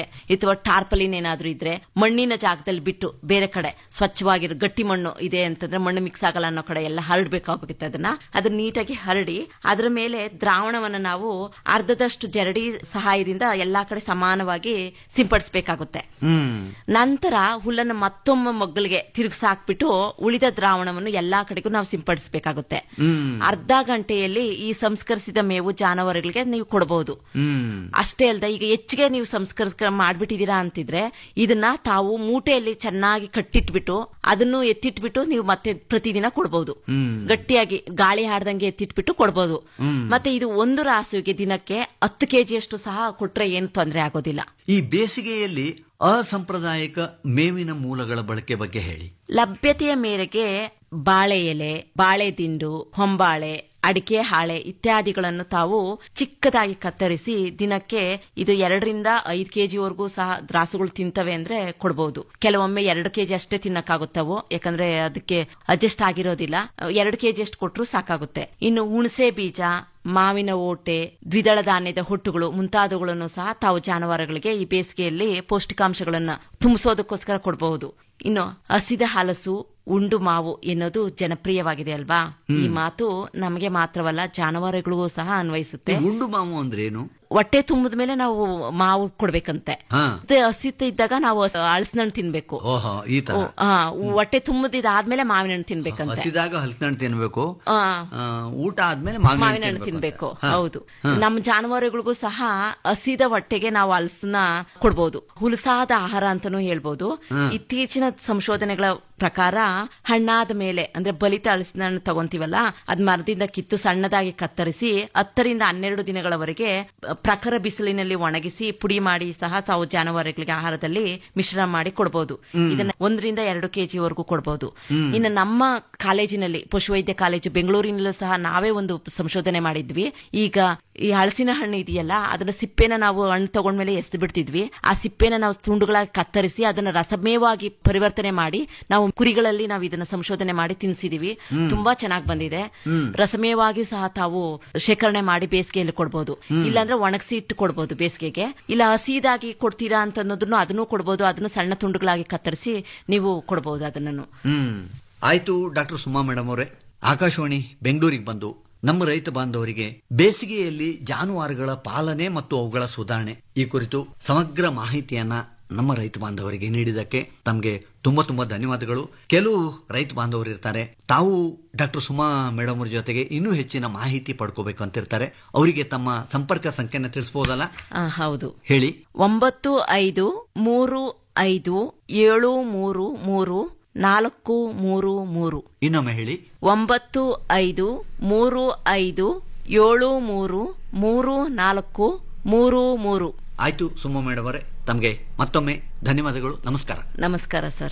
ಅಥವಾ ಟಾರ್ಪಲಿನ್ ಏನಾದ್ರೂ ಇದ್ರೆ ಮಣ್ಣಿನ ಜಾಗದಲ್ಲಿ ಬಿಟ್ಟು ಬೇರೆ ಕಡೆ ಸ್ವಚ್ಛವಾಗಿರೋ ಗಟ್ಟಿ ಮಣ್ಣು ಇದೆ ಅಂತಂದ್ರೆ ಮಣ್ಣು ಮಿಕ್ಸ್ ಆಗಲ್ಲ ಅನ್ನೋ ಕಡೆ ಎಲ್ಲ ಹರಡ್ಬೇಕಾಗುತ್ತೆ ಅದನ್ನ ಅದನ್ನ ನೀಟಾಗಿ ಹರಡಿ ಅದರ ಮೇಲೆ ದ್ರಾವಣವನ್ನ ನಾವು ಅರ್ಧದಷ್ಟು ಜರಡಿ ಸಹಾಯದಿಂದ ಎಲ್ಲಾ ಕಡೆ ಸಮಾನವಾಗಿ ಸಿಂಪಡಿಸಬೇಕಾಗುತ್ತೆ ಹ್ಮ್ ನಂತರ ಹುಲ್ಲನ್ನು ಮತ್ತೊಮ್ಮೆ ಮಗ್ಗಲಿಗೆ ತಿರುಗಿಸಿ ಹಾಕ್ಬಿಟ್ಟು ಉಳಿದ ದ್ರಾವಣವನ್ನು ಎಲ್ಲಾ ಕಡೆಗೂ ನಾವು ಸಿಂಪಡಿಸಬೇಕಾಗುತ್ತೆ ಅರ್ಧ ಗಂಟೆಯಲ್ಲಿ ಈ ಸಂಸ್ಕರಿಸಿದ ಮೇವು ಜಾನುವಾರುಗಳಿಗೆ ನೀವು ಕೊಡಬಹುದು ಹ್ಮ್ ಅಷ್ಟೇ ಅಲ್ಲದೆ ಈಗ ಹೆಚ್ಚಿಗೆ ನೀವು ಸಂಸ್ಕರಿಸ ಮಾಡ್ಬಿಟ್ಟಿದೀರಾ ಅಂತಿದ್ರೆ ಇದನ್ನ ತಾವು ಮೂಟೆಯಲ್ಲಿ ಚೆನ್ನಾಗಿ ಕಟ್ಟಿಟ್ಬಿಟ್ಟು ಅದನ್ನು ಎತ್ತಿಟ್ಬಿಟ್ಟು ನೀವು ಮತ್ತೆ ಪ್ರತಿದಿನ ಕೊಡಬಹುದು ಗಟ್ಟಿಯಾಗಿ ಗಾಳಿ ಹಾಡ್ದಂಗೆ ಎತ್ತಿಟ್ಬಿಟ್ಟು ಕೊಡಬಹುದು ಮತ್ತೆ ಇದು ಒಂದು ರಾಸುವಿಗೆ ದಿನಕ್ಕೆ ಹತ್ತು ಕೆಜಿಯಷ್ಟು ಸಹ ಕೊಟ್ರೆ ಏನು ತೊಂದರೆ ಆಗೋದಿಲ್ಲ ಈ ಬೇಸಿಗೆಯಲ್ಲಿ ಅಸಾಂಪ್ರದಾಯಿಕ ಮೇವಿನ ಮೂಲಗಳ ಬಳಕೆ ಬಗ್ಗೆ ಹೇಳಿ ಲಭ್ಯತೆಯ ಮೇರೆಗೆ ಬಾಳೆ ಎಲೆ ಬಾಳೆ ದಿಂಡು ಹೊಂಬಾಳೆ ಅಡಿಕೆ ಹಾಳೆ ಇತ್ಯಾದಿಗಳನ್ನು ತಾವು ಚಿಕ್ಕದಾಗಿ ಕತ್ತರಿಸಿ ದಿನಕ್ಕೆ ಇದು ಎರಡರಿಂದ ಐದು ಕೆಜಿವರೆಗೂ ಸಹ ರಾಸುಗಳು ತಿಂತವೆ ಅಂದ್ರೆ ಕೊಡಬಹುದು ಕೆಲವೊಮ್ಮೆ ಎರಡು ಕೆಜಿ ಅಷ್ಟೇ ತಿನ್ನಕ್ಕಾಗುತ್ತವು ಯಾಕಂದ್ರೆ ಅದಕ್ಕೆ ಅಡ್ಜಸ್ಟ್ ಆಗಿರೋದಿಲ್ಲ ಎರಡು ಕೆಜಿ ಅಷ್ಟು ಕೊಟ್ಟರು ಸಾಕಾಗುತ್ತೆ ಇನ್ನು ಹುಣಸೆ ಬೀಜ ಮಾವಿನ ಓಟೆ ದ್ವಿದಳ ಧಾನ್ಯದ ಹೊಟ್ಟುಗಳು ಮುಂತಾದವುಗಳನ್ನು ಸಹ ತಾವು ಜಾನುವಾರುಗಳಿಗೆ ಈ ಬೇಸಿಗೆಯಲ್ಲಿ ಪೌಷ್ಟಿಕಾಂಶಗಳನ್ನು ತುಂಬಿಸೋದಕ್ಕೋಸ್ಕರ ಕೊಡಬಹುದು ಇನ್ನು ಹಸಿದ ಹಲಸು ಉಂಡು ಮಾವು ಎನ್ನುವುದು ಜನಪ್ರಿಯವಾಗಿದೆ ಅಲ್ವಾ ಈ ಮಾತು ನಮಗೆ ಮಾತ್ರವಲ್ಲ ಜಾನುವಾರುಗಳಿಗೂ ಸಹ ಅನ್ವಯಿಸುತ್ತೆ ಈ ಗುಂಡು ಮಾವು ಅಂದ್ರೆ ಏನು ಹೊಟ್ಟೆ ತುಂಬಿದ ಮೇಲೆ ನಾವು ಮಾವು ಕೊಡ್ಬೇಕಂತೆ ಹಾ. ಮತ್ತೆ ಹಸಿತ ಇದ್ದಾಗ ನಾವು ಹಣ್ಣು ತಿನ್ಬೇಕು ಓಹೋ ಈ ತರ ಓ, ಆ, ಹೊಟ್ಟೆ ತುಂಬಿದಾದ್ಮೇಲೆ ಮಾವಿನ ಹಣ್ಣು ತಿನ್ಬೇಕಂತೆ ಹಸಿದಾಗ ಹಲಸಿನಣ್ಣು ತಿನ್ಬೇಕು ಆ. ಆ, ಊಟ ಆದ್ಮೇಲೆ ಮಾವಿನ ಮಾವಿನ ಹಣ್ಣು ತಿನ್ಬೇಕು ಹೌದು ನಮ್ಮ ಜಾನುವಾರುಗಳಿಗೂ ಸಹ ಹಸಿದ ಹೊಟ್ಟೆಗೆ ನಾವು ಹಲಸನ್ನ ಕೊಡ್ಬೋದು ಹುಲಸಾದ ಆಹಾರ ಅಂತಾನೂ ಹೇಳ್ಬೋದು ಇತ್ತೀಚಿನ ಸಂಶೋಧನೆಗಳ ಪ್ರಕಾರ ಹಣ್ಣಾದ ಮೇಲೆ ಅಂದ್ರೆ ಬಲಿತ ಹಲಸಿನ ಹಣ್ಣು ತಗೊಂತೀವಲ್ಲ ಅದ್ ಮರದಿಂದ ಕಿತ್ತು ಸಣ್ಣದಾಗಿ ಕತ್ತರಿಸಿ ಹತ್ತರಿಂದ ಹನ್ನೆರಡು ದಿನಗಳವರೆಗೆ ಪ್ರಖರ ಬಿಸಿಲಿನಲ್ಲಿ ಒಣಗಿಸಿ ಪುಡಿ ಮಾಡಿ ಸಹ ತಾವು ಜಾನುವಾರುಗಳಿಗೆ ಆಹಾರದಲ್ಲಿ ಮಿಶ್ರಣ ಮಾಡಿ ಕೊಡಬಹುದು ಇದನ್ನ ಒಂದರಿಂದ ಎರಡು ಕೆಜಿವರೆಗೂ ಕೊಡಬಹುದು ಇನ್ನು ನಮ್ಮ ಕಾಲೇಜಿನಲ್ಲಿ ಪಶುವೈದ್ಯ ಕಾಲೇಜು ಬೆಂಗಳೂರಿನಲ್ಲೂ ಸಹ ನಾವೇ ಒಂದು ಸಂಶೋಧನೆ ಮಾಡಿದ್ವಿ ಈಗ ಈ ಹಲಸಿನ ಹಣ್ಣು ಇದೆಯಲ್ಲ ಅದನ್ನ ಸಿಪ್ಪೆನ ನಾವು ಹಣ್ಣು ತಗೊಂಡ್ಮೇಲೆ ಎಸ್ದು ಬಿಡ್ತಿದ್ವಿ ಆ ಸಿಪ್ಪೆನ ನಾವು ತುಂಡುಗಳಾಗಿ ಕತ್ತರಿಸಿ ಅದನ್ನ ರಸಮೇವಾಗಿ ಪರಿವರ್ತನೆ ಮಾಡಿ ನಾವು ಕುರಿಗಳಲ್ಲಿ ನಾವು ಇದನ್ನ ಸಂಶೋಧನೆ ಮಾಡಿ ತಿನ್ಸಿದೀವಿ ತುಂಬಾ ಚೆನ್ನಾಗಿ ಬಂದಿದೆ ರಸಮೇವಾಗಿಯೂ ಸಹ ತಾವು ಶೇಖರಣೆ ಮಾಡಿ ಬೇಸಿಗೆಯಲ್ಲಿ ಕೊಡ್ಬೋದು ಇಲ್ಲಾಂದ್ರೆ ಒಣಗಿಸಿ ಇಟ್ಟು ಕೊಡ್ಬೋದು ಬೇಸಿಗೆಗೆ ಇಲ್ಲ ಹಸಿದಾಗಿ ಕೊಡ್ತೀರಾ ಅಂತ ಅನ್ನೋದನ್ನು ಅದನ್ನು ಕೊಡ್ಬೋದು ಅದನ್ನು ಸಣ್ಣ ತುಂಡುಗಳಾಗಿ ಕತ್ತರಿಸಿ ನೀವು ಕೊಡ್ಬೋದು ಅದನ್ನು ಹ್ಮ್ ಆಯ್ತು ಡಾಕ್ಟರ್ ಸುಮಾ ಮೇಡಮ್ ಅವರೇ ಆಕಾಶವಾಣಿ ಬೆಂಗಳೂರಿಗೆ ಬಂದು ನಮ್ಮ ರೈತ ಬಾಂಧವರಿಗೆ ಬೇಸಿಗೆಯಲ್ಲಿ ಜಾನುವಾರುಗಳ ಪಾಲನೆ ಮತ್ತು ಅವುಗಳ ಸುಧಾರಣೆ ಈ ಕುರಿತು ಸಮಗ್ರ ಮಾಹಿತಿಯನ್ನ ನಮ್ಮ ರೈತ ಬಾಂಧವರಿಗೆ ನೀಡಿದ್ದಕ್ಕೆ ತಮಗೆ ತುಂಬಾ ತುಂಬಾ ಧನ್ಯವಾದಗಳು ಕೆಲವು ರೈತ ಬಾಂಧವರು ಇರ್ತಾರೆ ತಾವು ಡಾಕ್ಟರ್ ಸುಮಾ ಮೇಡಮ್ ಅವ್ರ ಜೊತೆಗೆ ಇನ್ನೂ ಹೆಚ್ಚಿನ ಮಾಹಿತಿ ಪಡ್ಕೋಬೇಕು ಅಂತಿರ್ತಾರೆ ಅವರಿಗೆ ತಮ್ಮ ಸಂಪರ್ಕ ಸಂಖ್ಯೆನ ತಿಳಿಸಬಹುದಲ್ಲ ಆ, ಹೌದು ಹೇಳಿ ಒಂಬತ್ತು ಐದು ಮೂರು ಐದು ಏಳು ಮೂರು ಮೂರು ನಾಲ್ಕು ಮೂರು ಮೂರು ಇನ್ನೊಮ್ಮೆ ಹೇಳಿ ಒಂಬತ್ತು ಐದು ಮೂರು ಐದು ಏಳು ಮೂರು ಮೂರು ನಾಲ್ಕು ಮೂರು ಮೂರು ಆಯ್ತು ಸುಮಾ ಮೇಡಮ್ ಅವರೇ ತಮಗೆ ಮತ್ತೊಮ್ಮೆ ಧನ್ಯವಾದಗಳು ನಮಸ್ಕಾರ ನಮಸ್ಕಾರ ಸರ್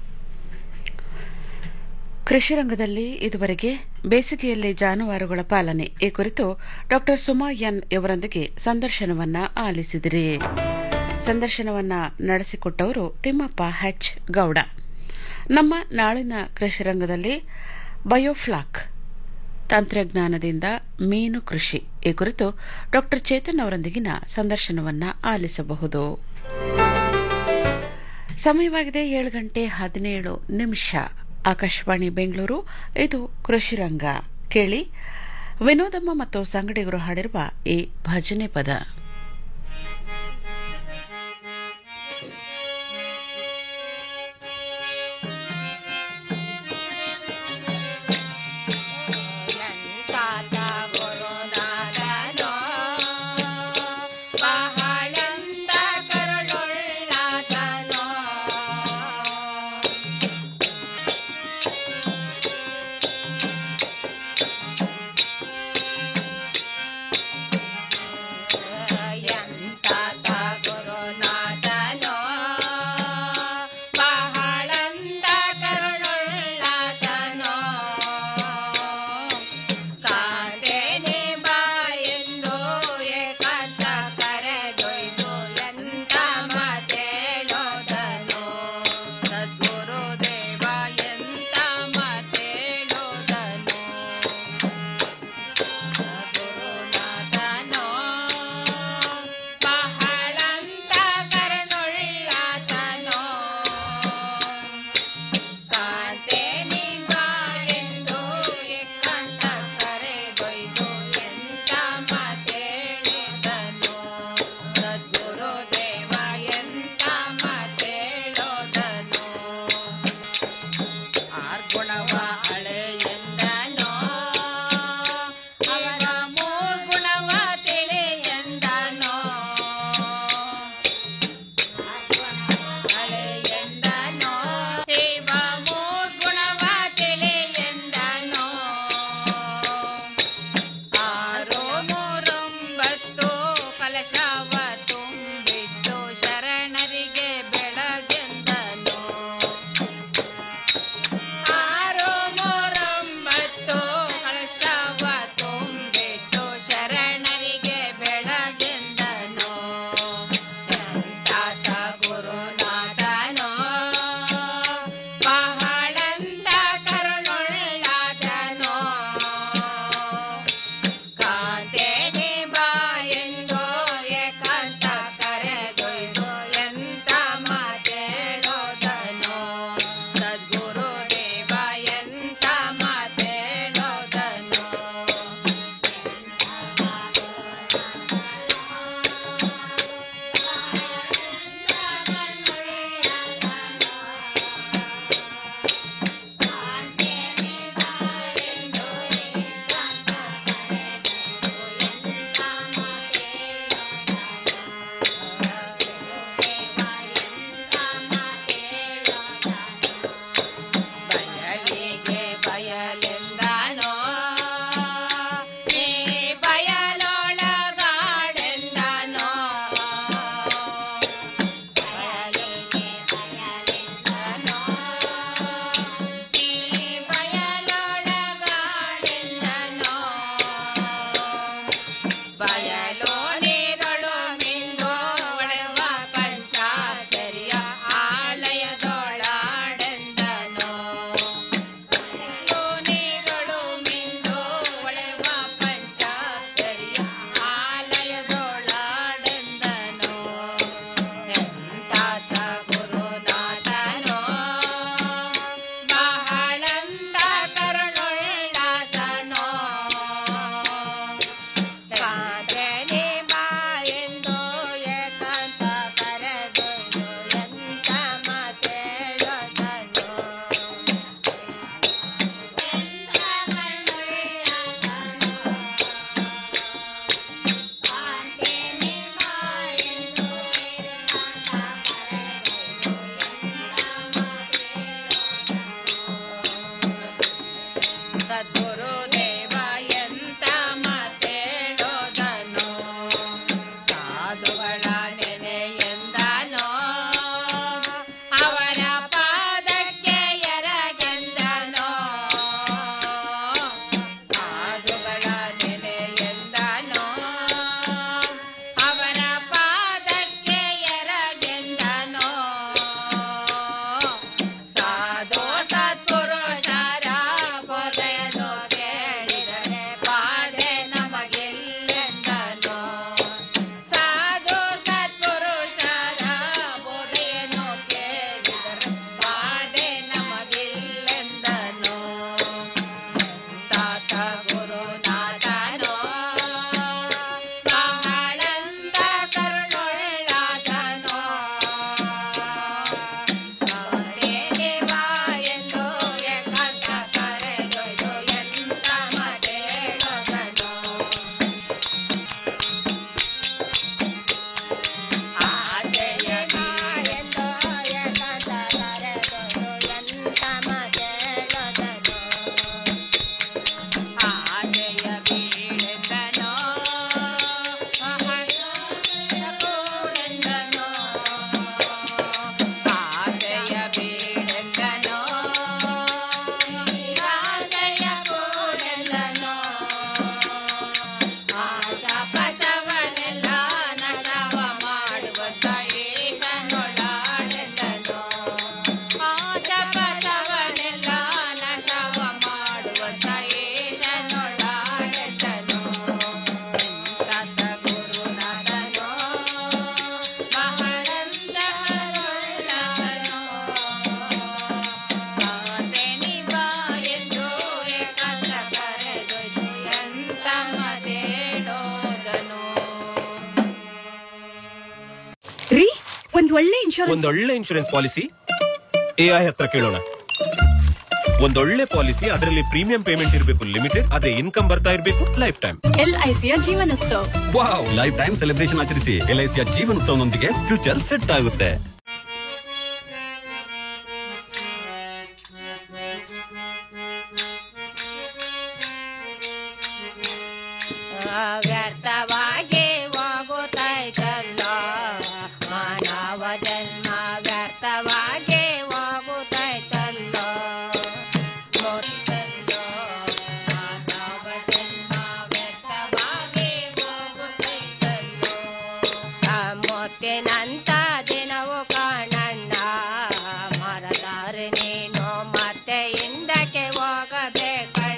ಕೃಷಿ ರಂಗದಲ್ಲಿ ಇದುವರೆಗೆ ಬೇಸಿಗೆಯಲ್ಲಿ ಜಾನುವಾರುಗಳ ಪಾಲನೆ ಈ ಕುರಿತು ಡಾಕ್ಟರ್ ಸುಮಾ ಎನ್ ಇವರೊಂದಿಗೆ ಸಂದರ್ಶನವನ್ನ ಆಲಿಸಿದಿರಿ ಸಂದರ್ಶನವನ್ನ ನಡೆಸಿಕೊಟ್ಟವರು ತಿಮ್ಮಪ್ಪ ಹೆಚ್ ಗೌಡ ನಮ್ಮ ನಾಳಿನ ಕೃಷಿ ರಂಗದಲ್ಲಿ ಬಯೋಫ್ಲಾಕ್ ತಂತ್ರಜ್ಞಾನದಿಂದ ಮೀನು ಕೃಷಿ ಈ ಕುರಿತು ಡಾಕ್ಟರ್ ಚೇತನ್ ಅವರೊಂದಿಗಿನ ಸಂದರ್ಶನವನ್ನ ಆಲಿಸಬಹುದು ಸಮಯವಾಗಿದೆ ಏಳು ಗಂಟೆ ಹದಿನೇಳು ನಿಮಿಷ ಆಕಾಶವಾಣಿ ಬೆಂಗಳೂರು ಇದು ಕೃಷಿ ರಂಗ ಕೇಳಿ ವಿನೋದಮ್ಮ ಮತ್ತು ಸಂಗಡಿಗರು ಹಾಡಿರುವ ಈ ಭಜನೆ ಪದ ಿ ಸದ್ಗುರು ದೇವ ಎಂತ ಮತ್ತೇಳೋದನು ಸಾಧುಗಳ ನೆನೆ ಎಂದನೋ ಅವರ ಪಾದಕ್ಕೆ ಎರಗೆಂದನೋ ಸಾಧುಗಳ ನೆನೆ ಎಂದನೋ ಅವರ ಪಾದಕ್ಕೆ ಎರಗೆಂದನೋ ಸಾಧು ಸತ್ಪುರುಷರ ಬೋಧೆಯನ್ನು ಕೇಳಿದರೆ ಪಾದೆ ನಮಗಿಲ್ಲೆಂದನೋ ಸಾಧು ಸತ್ಪುರುಷರ ಬೋಧೆಯನ್ನು ಕೇಳಿದರೆ ಪಾದೆ ನಮಗಿಲ್ಲೆಂದನೋ ತಾತ ಗುರುನಾಥನೋ ಬಹಳಂದ ಕರುಳುಳ್ಳಾದನೋ ದೇವ ಎಂದು ಏಕಾಂತ ಕರೆದೊಯ್ದು ಎಂತ ಮದೇಳೋದನೋ ಆಸೆಯ ಎಂದು ಏಕಾಂತ ಕರೆದೊಯ್ದು ಎಂತ ಮದೇಳೋದನೋ ಆಸೆಯ ಬೀಳೆಂದನೋ ಕೂಡೆಂದನೋ ಆಸೆಯ ಬೀಳೆಂದನೋ ಆಸೆಯ ಕೂಡೆಂದನೋ ಆಶ ಪಶವನೆಲ್ಲ ನಶವ ಮಾಡುವಂತ ಈಶನೊಳಾಡೆಂದನೋ ಆಶ ಪಶವನೆಲ್ಲ ನಶವ ಮಾಡುವಂತ ಈಶನೊಳಾಡೆಂದನೋ ಎಂತ ಗುರುನಾಥನೋ ಬಹಳಂದ ಕರುಣಾತನೋ ಕಾತೆನಿಬ ಎಂದು ಏಕಾಂತ ಕರೆದೊಯ್ದು ಎಂತ ಮದೇಳೋದನು ರೀ ಒಂದ್ ಒಳ್ಳೆ ಇನ್ಶೂರೆನ್ಸ್ ಒಂದೊಳ್ಳೆ ಇನ್ಶೂರೆನ್ಸ್ ಪಾಲಿಸಿ ಎಐ ಹತ್ರ ಕೇಳೋಣ ಒಂದೊಳ್ಳೆ ಪಾಲಿಸಿ ಅದರಲ್ಲಿ ಪ್ರೀಮಿಯಂ ಪೇಮೆಂಟ್ ಇರಬೇಕು ಲಿಮಿಟೆಡ್ ಅದೇ ಇನ್ಕಮ್ ಬರ್ತಾ ಇರಬೇಕು ಲೈಫ್ ಟೈಮ್ ಎಲ್ಐಸಿಯ ಜೀವನೋತ್ಸವ ವಾವ್ ಲೈಫ್ ಟೈಮ್ ಸೆಲೆಬ್ರೇಷನ್ ಆಚರಿಸಿ ಎಲ್ಐಸಿಯ ಜೀವನೋತ್ಸವನೊಂದಿಗೆ ಫ್ಯೂಚರ್ ಸೆಟ್ ಆಗುತ್ತೆ ವ್ಯರ್ಥವಾಗಿ ಹೋಗುತ್ತೈತಲ್ಲ ಮಾನವ ಜನ್ಮ ವ್ಯರ್ಥವಾಗಿ ಹೋಗುತ್ತೈತಲ್ಲ ಗೊತ್ತಲ್ಲೋ ಮಾನವ ಜನ್ಮ ವ್ಯರ್ಥವಾಗಿ ಹೋಗುತ್ತೈತಲ್ಲೋ ಆ ಮೊತ್ತಿನಂತ ದಿನವು ಕಾಣಣ್ಣ ಮರದಾರೆ ನೀನು ಮತ್ತೆ ಹಿಂದಕ್ಕೆ ಹೋಗಬೇಕಣ್ಣ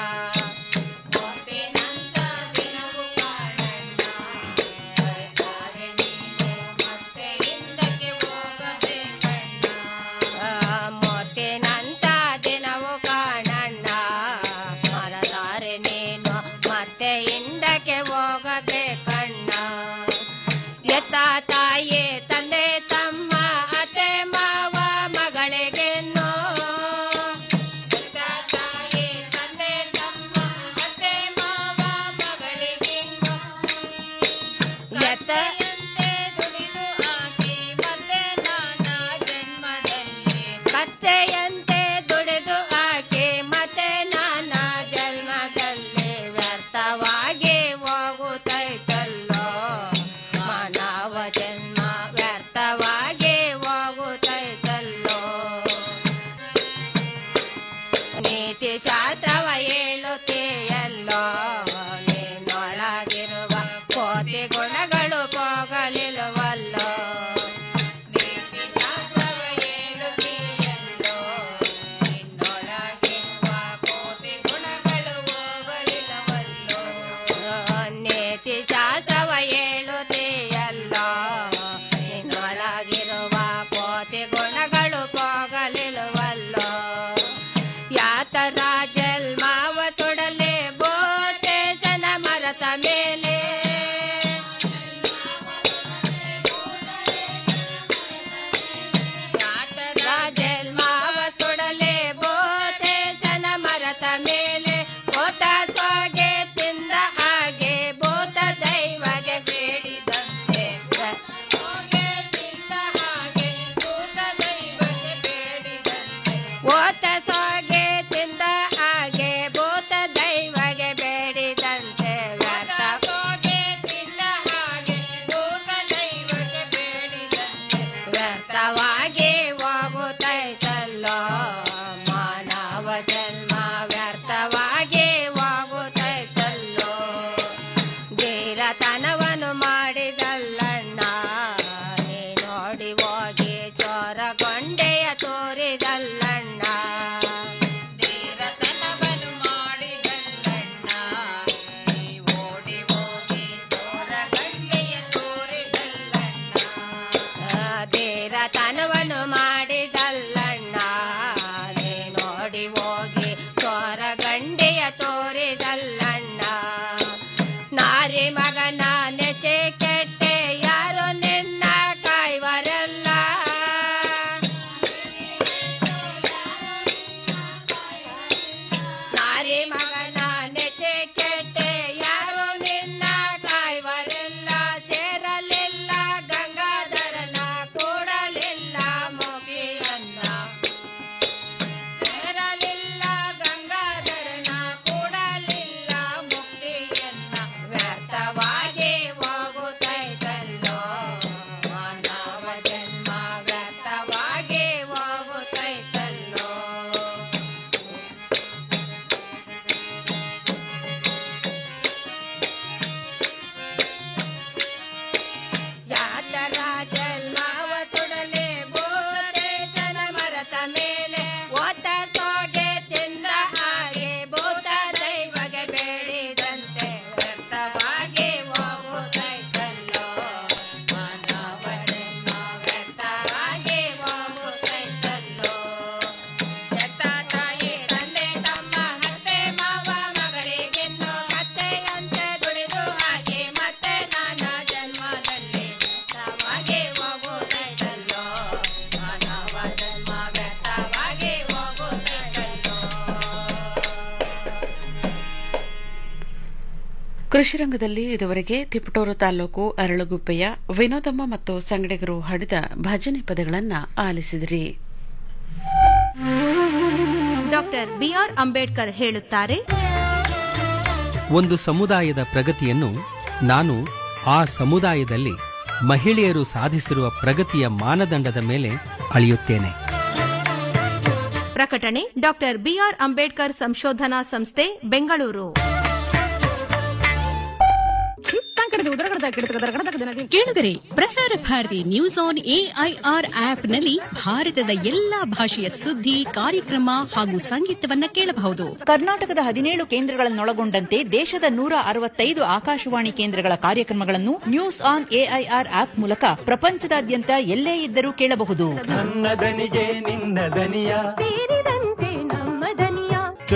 ಮೊತ್ತಿನಂತ ದಿನವು ಕಾಣಣ್ಣ ಮರದಾರೆ ನೀನು ಮತ್ತೆ ಹಿಂದಕ್ಕೆ ಹೋಗಬೇಕಣ್ಣ ಆ, ಮೊತ್ತಿನಂತ ದಿನವು ಕಾಣಣ್ಣ ಮರದಾರೆ ನೀನು ಮತ್ತೆ ಹಿಂದಕ್ಕೆ ಹೋಗಬೇಕಣ್ಣ ಎತ್ತ ತಾಯಿ ತಂದೆ ತಮ್ಮ ಅತ್ತೆ ಮಾವ ಮಗಳಿಗೆನ್ನೋ ಎತ್ತ ತಾಯಿ ತಂದೆ ತಮ್ಮ ಅತ್ತೆ ಮಾವ ಮಗಳಿಗೆನ್ನೋ ಎತ್ತೆಯಂತೆ ದುಡಿದು ಹಾಕಿ ಮತ್ತೆ ನಾನಾ ಜನ್ಮದಲ್ಲಿ ಕತ್ತೆಯಂತೆ ದುಡಿದು ಹಾಕಿ ಮತ್ತೆ ನಾನಾ ಜನ್ಮದಲ್ಲಿ ವ್ಯರ್ಥವಾಗಿ ಹೋಗುತ್ತೈತಲ್ಲೋ ಮಾನವ ಜನ್ಮ ವ್ಯರ್ಥವಾಗಿ ಹೋಗುತ್ತೈತಲ್ಲೋ ನೀತಿ ಶಾಸ್ತ್ರವ ಹೇಳುತ್ತೀಯಲ್ಲೋ ನೀನೊಳಗಿರುವ ಕೋತಿ ಗುಣಗಳು ಹೋಗಲಿಲ್ಲವಲ್ಲೋ ನೀತಿ ಶಾಸ್ತ್ರವ ಹೇಳುತ್ತೀಯಲ್ಲೋ ನಿನ್ನೊಳಗಿರುವ ಕೋತಿ ಗುಣಗಳು ಹೋಗಲಿಲ್ಲವಲ್ಲೋ ನೀತಿ ಶಾಸ್ತ್ರವ ಹೇಳುತ್ತೀಯಲ್ಲೋ ನಿನ್ನೊಳಗಿರುವ ಕೋತಿ ಗುಣಗಳು ಹೋಗಲಿಲ್ಲವಲ್ಲೋ ಯಾತರ ಜನ್ಮಾವ ಸುಡಲೆ ಬೋತೇಶನ ಮರತ ಮೇಲೆ ಯಾತರ ಜನ್ಮಾವ ಸುಡಲೆ ಬೋತೇಶನ ಮರತ ಮೇಲೆ ಬೋತ ಸೊಗೆ ತಿಂದ ಹಾಗೆ ಬೋತ ದೈವಗೆ ಬೇಡಿದಂತೆ ಸೊಗೆ ತಿಂದ ಹಾಗೆ ಬೋತ ದೈವಗೆ ಬೇಡಿದಂತೆ ಓತ ಸೊಗೆ ತಿಂದ ಹಾಗೆ ಬೋ ತೋರಿದಲ್ಲಣ್ಣ ನಾರಿ ಮಗನ ನೆಚೆ ಕೆಟ್ಟೆ ಯಾರು ನಿನ್ನ ಕಾಯ್ವರಲ್ಲ ನಾರಿ ಮಗನ ನೆಚೆ ಕೆಟ್ಟೆ ಯಾರು ನಿನ್ನ ಕಾಯ್ವರಲ್ಲ ಸೇರಲಿಲ್ಲ ಗಂಗಾಧರನ ಕೂಡಲಿಲ್ಲ ಮುಗಿಯನ್ನ ಸೇರಲಿಲ್ಲ ಗಂಗಾಧರನ ಕೂಡಲಿಲ್ಲ ಮುಕ್ತಿಯನ್ನ ವ್ಯರ್ಥವಾಗಿ ಹೋಗುತ್ತೈತಲ್ಲೋ ಮಾನವ ಜನ್ಮ ವ್ಯರ್ಥವಾಗಿ ಹೋಗುತ್ತೈತಲ್ಲೋ ಯಾದರ ಜನ್ಮವ ಸುಡಲೆ ಭೂತೇಶನ ಮರತ ಮೇಲೆ ಓತ ಸೋಗೆ ತಿಂದ ಹಾಗೆ ಭೂತ ದೈವಗೆ ಬೇಡಿದಂತೆ ವ್ಯರ್ಥವಾಗಿ ಹೋಗುತ್ತೈತಲ್ಲೋ ಮಾನವ ಜನ್ಮ ವ್ಯರ್ಥವಾಗಿ ಹೋಗುತ್ತೈತಲ್ಲೋ ಎತ್ತ ತಾಯಿ ತಂದೆ ತಮ್ಮ ಅತ್ತೆ ಮಾವ ಮಗಳಿಗೆನ್ನು ಕತ್ತೆಯಂತೆ ದುಡಿದು ಹಾಗೆ ಮತ್ತೆ ನಾನಾ ಜನ್ಮದಲ್ಲಿ ವ್ಯರ್ಥವಾಗಿ ಹೋಗುತ್ತೈತಲ್ಲೋ ಮಾನವ ಜನ್ಮ ವ್ಯರ್ಥವಾಗಿ ಹೋಗುತ್ತೈತಲ್ಲೋ ಕೃಷಿ ರಂಗದಲ್ಲಿ ಇದುವರೆಗೆ ತಿಪಟೂರು ತಾಲೂಕು ಅರಳುಗುಪ್ಪೆಯ ವಿನೋದಮ್ಮ ಮತ್ತು ಸಂಗಡಿಗರು ಹಾಡಿದ ಭಜನೆ ಪದಗಳನ್ನ ಆಲಿಸಿದಿರಿ ಡಾಕ್ಟರ್ ಬಿಆರ್ ಅಂಬೇಡ್ಕರ್ ಹೇಳುತ್ತಾರೆ ಒಂದು ಸಮುದಾಯದ ಪ್ರಗತಿಯನ್ನು ನಾನು ಆ ಸಮುದಾಯದಲ್ಲಿ ಮಹಿಳೆಯರು ಸಾಧಿಸಿರುವ ಪ್ರಗತಿಯ ಮಾನದಂಡದ ಮೇಲೆ ಅಳೆಯುತ್ತೇನೆ ಪ್ರಕಟಣೆ ಡಾಕ್ಟರ್ ಬಿಆರ್ ಅಂಬೇಡ್ಕರ್ ಸಂಶೋಧನಾ ಸಂಸ್ಥೆ ಬೆಂಗಳೂರು ಕೇಳುಗರೆ ಪ್ರಸಾರ ಭಾರತಿ ನ್ಯೂಸ್ ಆನ್ ಎಐಆರ್ ಆಪ್ನಲ್ಲಿ ಭಾರತದ ಎಲ್ಲಾ ಭಾಷೆಯ ಸುದ್ದಿ ಕಾರ್ಯಕ್ರಮ ಹಾಗೂ ಸಂಗೀತವನ್ನ ಕೇಳಬಹುದು ಕರ್ನಾಟಕದ ಹದಿನೇಳು ಕೇಂದ್ರಗಳನ್ನೊಳಗೊಂಡಂತೆ ದೇಶದ ನೂರ ಅರವತ್ತೈದು ಆಕಾಶವಾಣಿ ಕೇಂದ್ರಗಳ ಕಾರ್ಯಕ್ರಮಗಳನ್ನು ನ್ಯೂಸ್ ಆನ್ ಎಐಆರ್ ಆಪ್ ಮೂಲಕ ಪ್ರಪಂಚದಾದ್ಯಂತ ಎಲ್ಲೇ ಇದ್ದರೂ ಕೇಳಬಹುದು ನನ್ನ ದನಿಗೆ ನಿನ್ನ ದನಿಯ ಸೇರಿದಂತೆ ನಮ್ಮ ದನಿಯ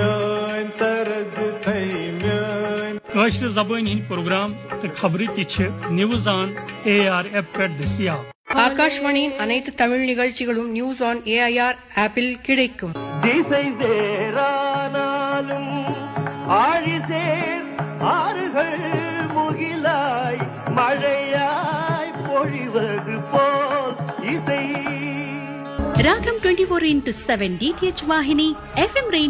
کٲشِر زبٲنۍ ہٕنٛدۍ پروگرام تہٕ خبرٕ تہِ چھِ நியூஸ் ஆன் ஏஆர் ஆப் پٮ۪ٹھ دٔستیاب ஆகாஷ்வாணியின் அனைத்து தமிழ் நிகழ்ச்சிகளும் நியூஸ் ஆன் ஏஐஆர் ஆப்பில் கிடைக்கும் திசை வேறானாலும் ஆழிசேர் ஆறுகள் முகிலாய் மழையாய் பொழிவது போல் இசை Ragam twenty four into seven DTH ವಾಹಿನಿ ಎಫ್ಎಂ ರೈನ್